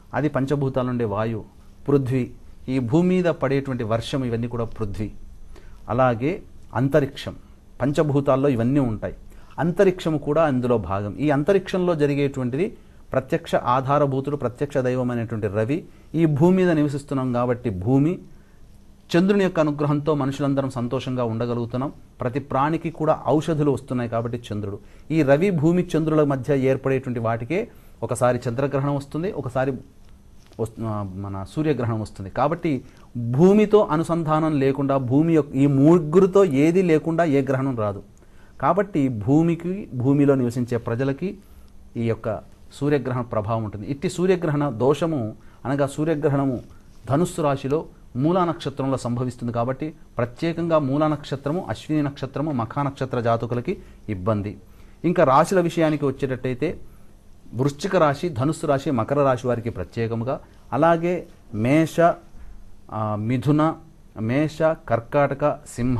అది పంచభూతాలు ఉండే వాయువు పృథ్వీ ఈ భూమి మీద పడేటువంటి వర్షం ఇవన్నీ కూడా పృథ్వీ అలాగే అంతరిక్షం పంచభూతాల్లో ఇవన్నీ ఉంటాయి అంతరిక్షము కూడా అందులో భాగం ఈ అంతరిక్షంలో జరిగేటువంటిది ప్రత్యక్ష ఆధారభూతుడు ప్రత్యక్ష దైవం అనేటువంటి రవి ఈ భూమి మీద నివసిస్తున్నాం కాబట్టి భూమి చంద్రుని యొక్క అనుగ్రహంతో మనుషులందరం సంతోషంగా ఉండగలుగుతున్నాం ప్రతి ప్రాణికి కూడా ఔషధులు వస్తున్నాయి కాబట్టి చంద్రుడు ఈ రవి భూమి చంద్రుల మధ్య ఏర్పడేటువంటి వాటికే ఒకసారి చంద్రగ్రహణం వస్తుంది ఒకసారి వస్తు- ఆ, మన సూర్యగ్రహణం వస్తుంది కాబట్టి భూమితో అనుసంధానం లేకుండా భూమి యొక్క ఈ ముగ్గురితో ఏది లేకుండా ఏ గ్రహణం రాదు కాబట్టి భూమికి భూమిలో నివసించే ప్రజలకి ఈ యొక్క సూర్యగ్రహణ ప్రభావం ఉంటుంది ఇట్టి సూర్యగ్రహణ దోషము అనగా సూర్యగ్రహణము ధనుస్సు రాశిలో మూలా నక్షత్రంలో సంభవిస్తుంది కాబట్టి ప్రత్యేకంగా మూలా నక్షత్రము అశ్విని నక్షత్రము మఖా నక్షత్ర జాతకులకి ఇబ్బంది ఇంకా రాశుల విషయానికి వచ్చేటట్టయితే వృశ్చిక రాశి ధనుస్సు రాశి మకర రాశి వారికి ప్రత్యేకముగా అలాగే మేష ఆ, మిథున మేష కర్కాటక సింహ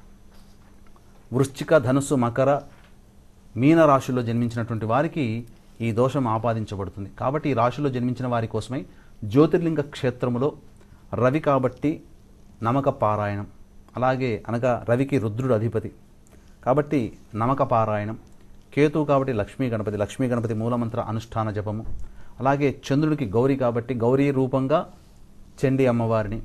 వృశ్చిక ధనుస్సు మకర మీన రాశుల్లో జన్మించినటువంటి వారికి ఈ దోషం ఆపాదించబడుతుంది కాబట్టి ఈ రాశిలో జన్మించిన వారి కోసమై జ్యోతిర్లింగ క్షేత్రములో రవి కాబట్టి నమక పారాయణం అలాగే అనగా రవికి రుద్రుడు అధిపతి కాబట్టి నమక పారాయణం కేతువు కాబట్టి లక్ష్మీ గణపతి లక్ష్మీ గణపతి మూలమంత్ర అనుష్ఠాన జపము అలాగే చంద్రుడికి గౌరీ కాబట్టి గౌరీ రూపంగా చండీ అమ్మవారిని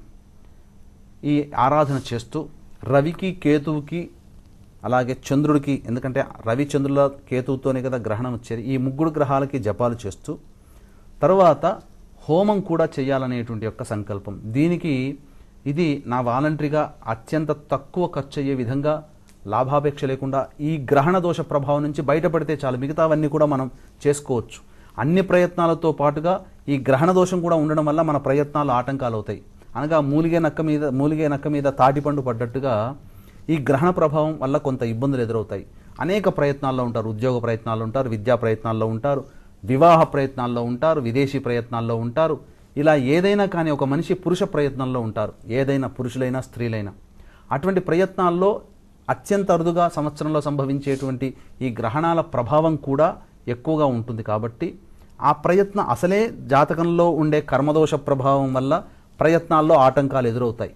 ఈ ఆరాధన చేస్తూ రవికి కేతువుకి అలాగే చంద్రుడికి ఎందుకంటే రవి చంద్రుల కేతువుతోనే కదా గ్రహణం వచ్చేది ఈ ముగ్గురు గ్రహాలకి జపాలు చేస్తూ తర్వాత హోమం కూడా చేయాలనేటువంటి యొక్క సంకల్పం దీనికి ఇది నా వాలంటరీగా అత్యంత తక్కువ ఖర్చు అయ్యే విధంగా లాభాపేక్ష లేకుండా ఈ గ్రహణ దోష ప్రభావం నుంచి బయటపడితే చాలు మిగతావన్నీ కూడా మనం చేసుకోవచ్చు అన్ని ప్రయత్నాలతో పాటుగా ఈ గ్రహణ దోషం కూడా ఉండడం వల్ల మన ప్రయత్నాలు ఆటంకాలు అవుతాయి అనగా మూలిగే నక్క మీద మూలిగే నక్క మీద తాటిపండు పడ్డట్టుగా ఈ గ్రహణ ప్రభావం వల్ల కొంత ఇబ్బందులు ఎదురవుతాయి అనేక ప్రయత్నాల్లో ఉంటారు ఉద్యోగ ప్రయత్నాల్లో ఉంటారు విద్యా ప్రయత్నాల్లో ఉంటారు వివాహ ప్రయత్నాల్లో ఉంటారు విదేశీ ప్రయత్నాల్లో ఉంటారు ఇలా ఏదైనా కానీ ఒక మనిషి పురుష ప్రయత్నంలో ఉంటారు ఏదైనా పురుషులైనా స్త్రీలైనా అటువంటి ప్రయత్నాల్లో అత్యంత అరుదుగా సంవత్సరంలో సంభవించేటువంటి ఈ గ్రహణాల ప్రభావం కూడా ఎక్కువగా ఉంటుంది కాబట్టి ఆ ప్రయత్న అసలే జాతకంలో ఉండే కర్మదోష ప్రభావం వల్ల ప్రయత్నాల్లో ఆటంకాలు ఎదురవుతాయి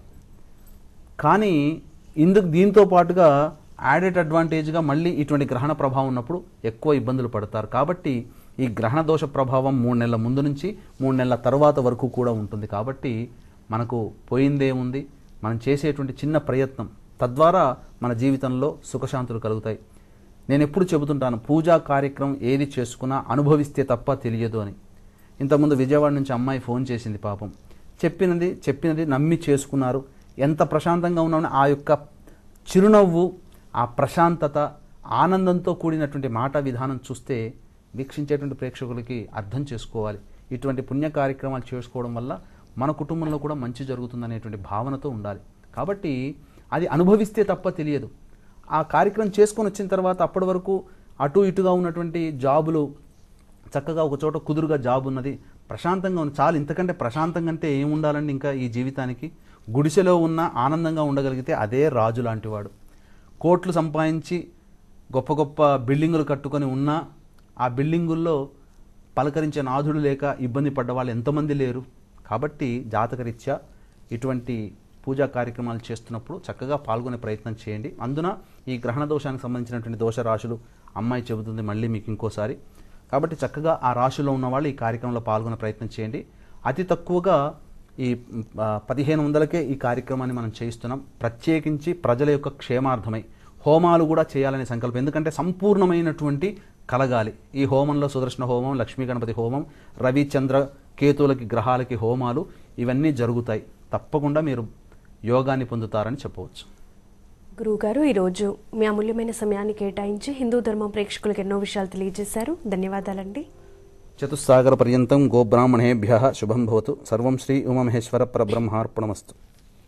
కానీ ఇందుకు దీంతో పాటుగా యాడెడ్ అడ్వాంటేజ్గా మళ్ళీ ఇటువంటి గ్రహణ ప్రభావం ఉన్నప్పుడు ఎక్కువ ఇబ్బందులు పడతారు కాబట్టి ఈ గ్రహణ దోష ప్రభావం మూడు నెలల ముందు నుంచి మూడు నెలల తర్వాత వరకు కూడా ఉంటుంది కాబట్టి మనకు పోయిందేముంది మనం చేసేటువంటి చిన్న ప్రయత్నం తద్వారా మన జీవితంలో సుఖశాంతులు కలుగుతాయి నేను ఎప్పుడు చెబుతుంటాను పూజా కార్యక్రమం ఏది చేసుకున్నా అనుభవిస్తే తప్ప తెలియదు అని ఇంతకుముందు విజయవాడ నుంచి అమ్మాయి ఫోన్ చేసింది పాపం చెప్పినది చెప్పినది నమ్మి చేసుకున్నారు ఎంత ప్రశాంతంగా ఉన్నామని ఆ యొక్క చిరునవ్వు ఆ ప్రశాంతత ఆనందంతో కూడినటువంటి మాట విధానం చూస్తే వీక్షించేటువంటి ప్రేక్షకులకి అర్థం చేసుకోవాలి ఇటువంటి పుణ్య కార్యక్రమాలు చేసుకోవడం వల్ల మన కుటుంబంలో కూడా మంచి జరుగుతుందనేటువంటి భావనతో ఉండాలి కాబట్టి అది అనుభవిస్తే తప్ప తెలియదు ఆ కార్యక్రమం చేసుకొని వచ్చిన తర్వాత అప్పటి వరకు అటు ఇటుగా ఉన్నటువంటి జాబులు చక్కగా ఒక చోట కుదురుగా జాబ్ ఉన్నది ప్రశాంతంగా ఉంది చాలు ఇంతకంటే ప్రశాంతంగా అంటే ఏం ఉండాలండి ఇంకా ఈ జీవితానికి గుడిసెలో ఉన్న ఆనందంగా ఉండగలిగితే అదే రాజు లాంటివాడు కోట్లు సంపాదించి గొప్ప గొప్ప బిల్డింగులు కట్టుకొని ఉన్నా ఆ బిల్డింగుల్లో పలకరించే నాథుడు లేక ఇబ్బంది పడ్డ వాళ్ళు ఎంతమంది లేరు కాబట్టి జాతకరీత్యా ఇటువంటి పూజా కార్యక్రమాలు చేస్తున్నప్పుడు చక్కగా పాల్గొనే ప్రయత్నం చేయండి అందున ఈ గ్రహణ దోషానికి సంబంధించినటువంటి దోష రాశులు అమ్మాయి చెబుతుంది మళ్ళీ మీకు ఇంకోసారి కాబట్టి చక్కగా ఆ రాశిలో ఉన్న వాళ్ళు ఈ కార్యక్రమంలో పాల్గొనే ప్రయత్నం చేయండి అతి తక్కువగా ఈ ఆ, పదిహేను వందలకే ఈ కార్యక్రమాన్ని మనం చేయిస్తున్నాం ప్రత్యేకించి ప్రజల యొక్క క్షేమార్థమై హోమాలు కూడా చేయాలనే సంకల్పం ఎందుకంటే సంపూర్ణమైనటువంటి కలగాలి ఈ హోమంలో సుదర్శన హోమం లక్ష్మీ గణపతి హోమం రవి చంద్ర కేతువులకి గ్రహాలకి హోమాలు ఇవన్నీ జరుగుతాయి తప్పకుండా మీరు యోగాన్ని పొందుతారని చెప్పవచ్చు
గురువుగారు ఈరోజు మీ అమూల్యమైన సమయాన్ని కేటాయించి హిందూ ధర్మం ప్రేక్షకులకు ఎన్నో విషయాలు తెలియజేశారు ధన్యవాదాలండి
చతుస్సాగర పర్యంతం గోబ్రాహ్మణేభ్య శుభం భవతు సర్వం శ్రీ ఉమమహేశ్వర పరబ్రహ్మార్పణమస్తు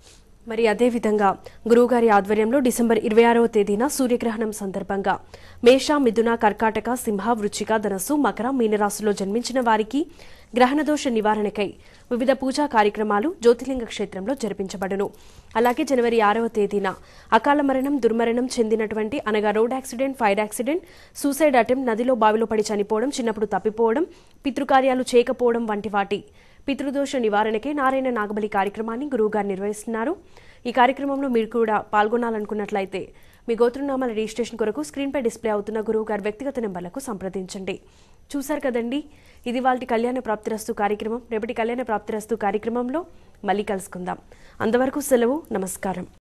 మరి అదేవిధంగా గురువుగారి ఆధ్వర్యంలో డిసెంబర్ ఇరవై ఆరవ తేదీన సూర్యగ్రహణం సందర్భంగా మేష మిథున కర్కాటక సింహ వృచ్చిక ధనస్సు మకర మీనరాశిలో జన్మించిన వారికి గ్రహణదోష నివారణకై వివిధ పూజా కార్యక్రమాలు జ్యోతిలింగ క్షేత్రంలో జరిపించబడును అలాగే జనవరి ఆరవ తేదీన అకాల మరణం దుర్మరణం చెందినటువంటి అనగా road accident fire accident suicide attempt నదిలో బావిలో పడి చనిపోవడం చిన్నప్పుడు తప్పిపోవడం పితృకార్యాలు చేయకపోవడం వంటి వాటి పితృదోష నివారణకే నారాయణ నాగబలి కార్యక్రమాన్ని గురువుగారు నిర్వహిస్తున్నారు ఈ కార్యక్రమంలో మీరు కూడా పాల్గొనాలనుకున్నట్లయితే మీ గోత్రనామాల రిజిస్ట్రేషన్ కొరకు స్క్రీన్పై డిస్ప్లే అవుతున్న గురువుగారి వ్యక్తిగత నెంబర్లకు సంప్రదించండి చూశారు కదండి ఇది వాళ్ళ కళ్యాణ ప్రాప్తిరస్తు కార్యక్రమం రేపటి కళ్యాణ ప్రాప్తిరస్తు కార్యక్రమంలో మళ్ళీ కలుసుకుందాం అంతవరకు సెలవు నమస్కారం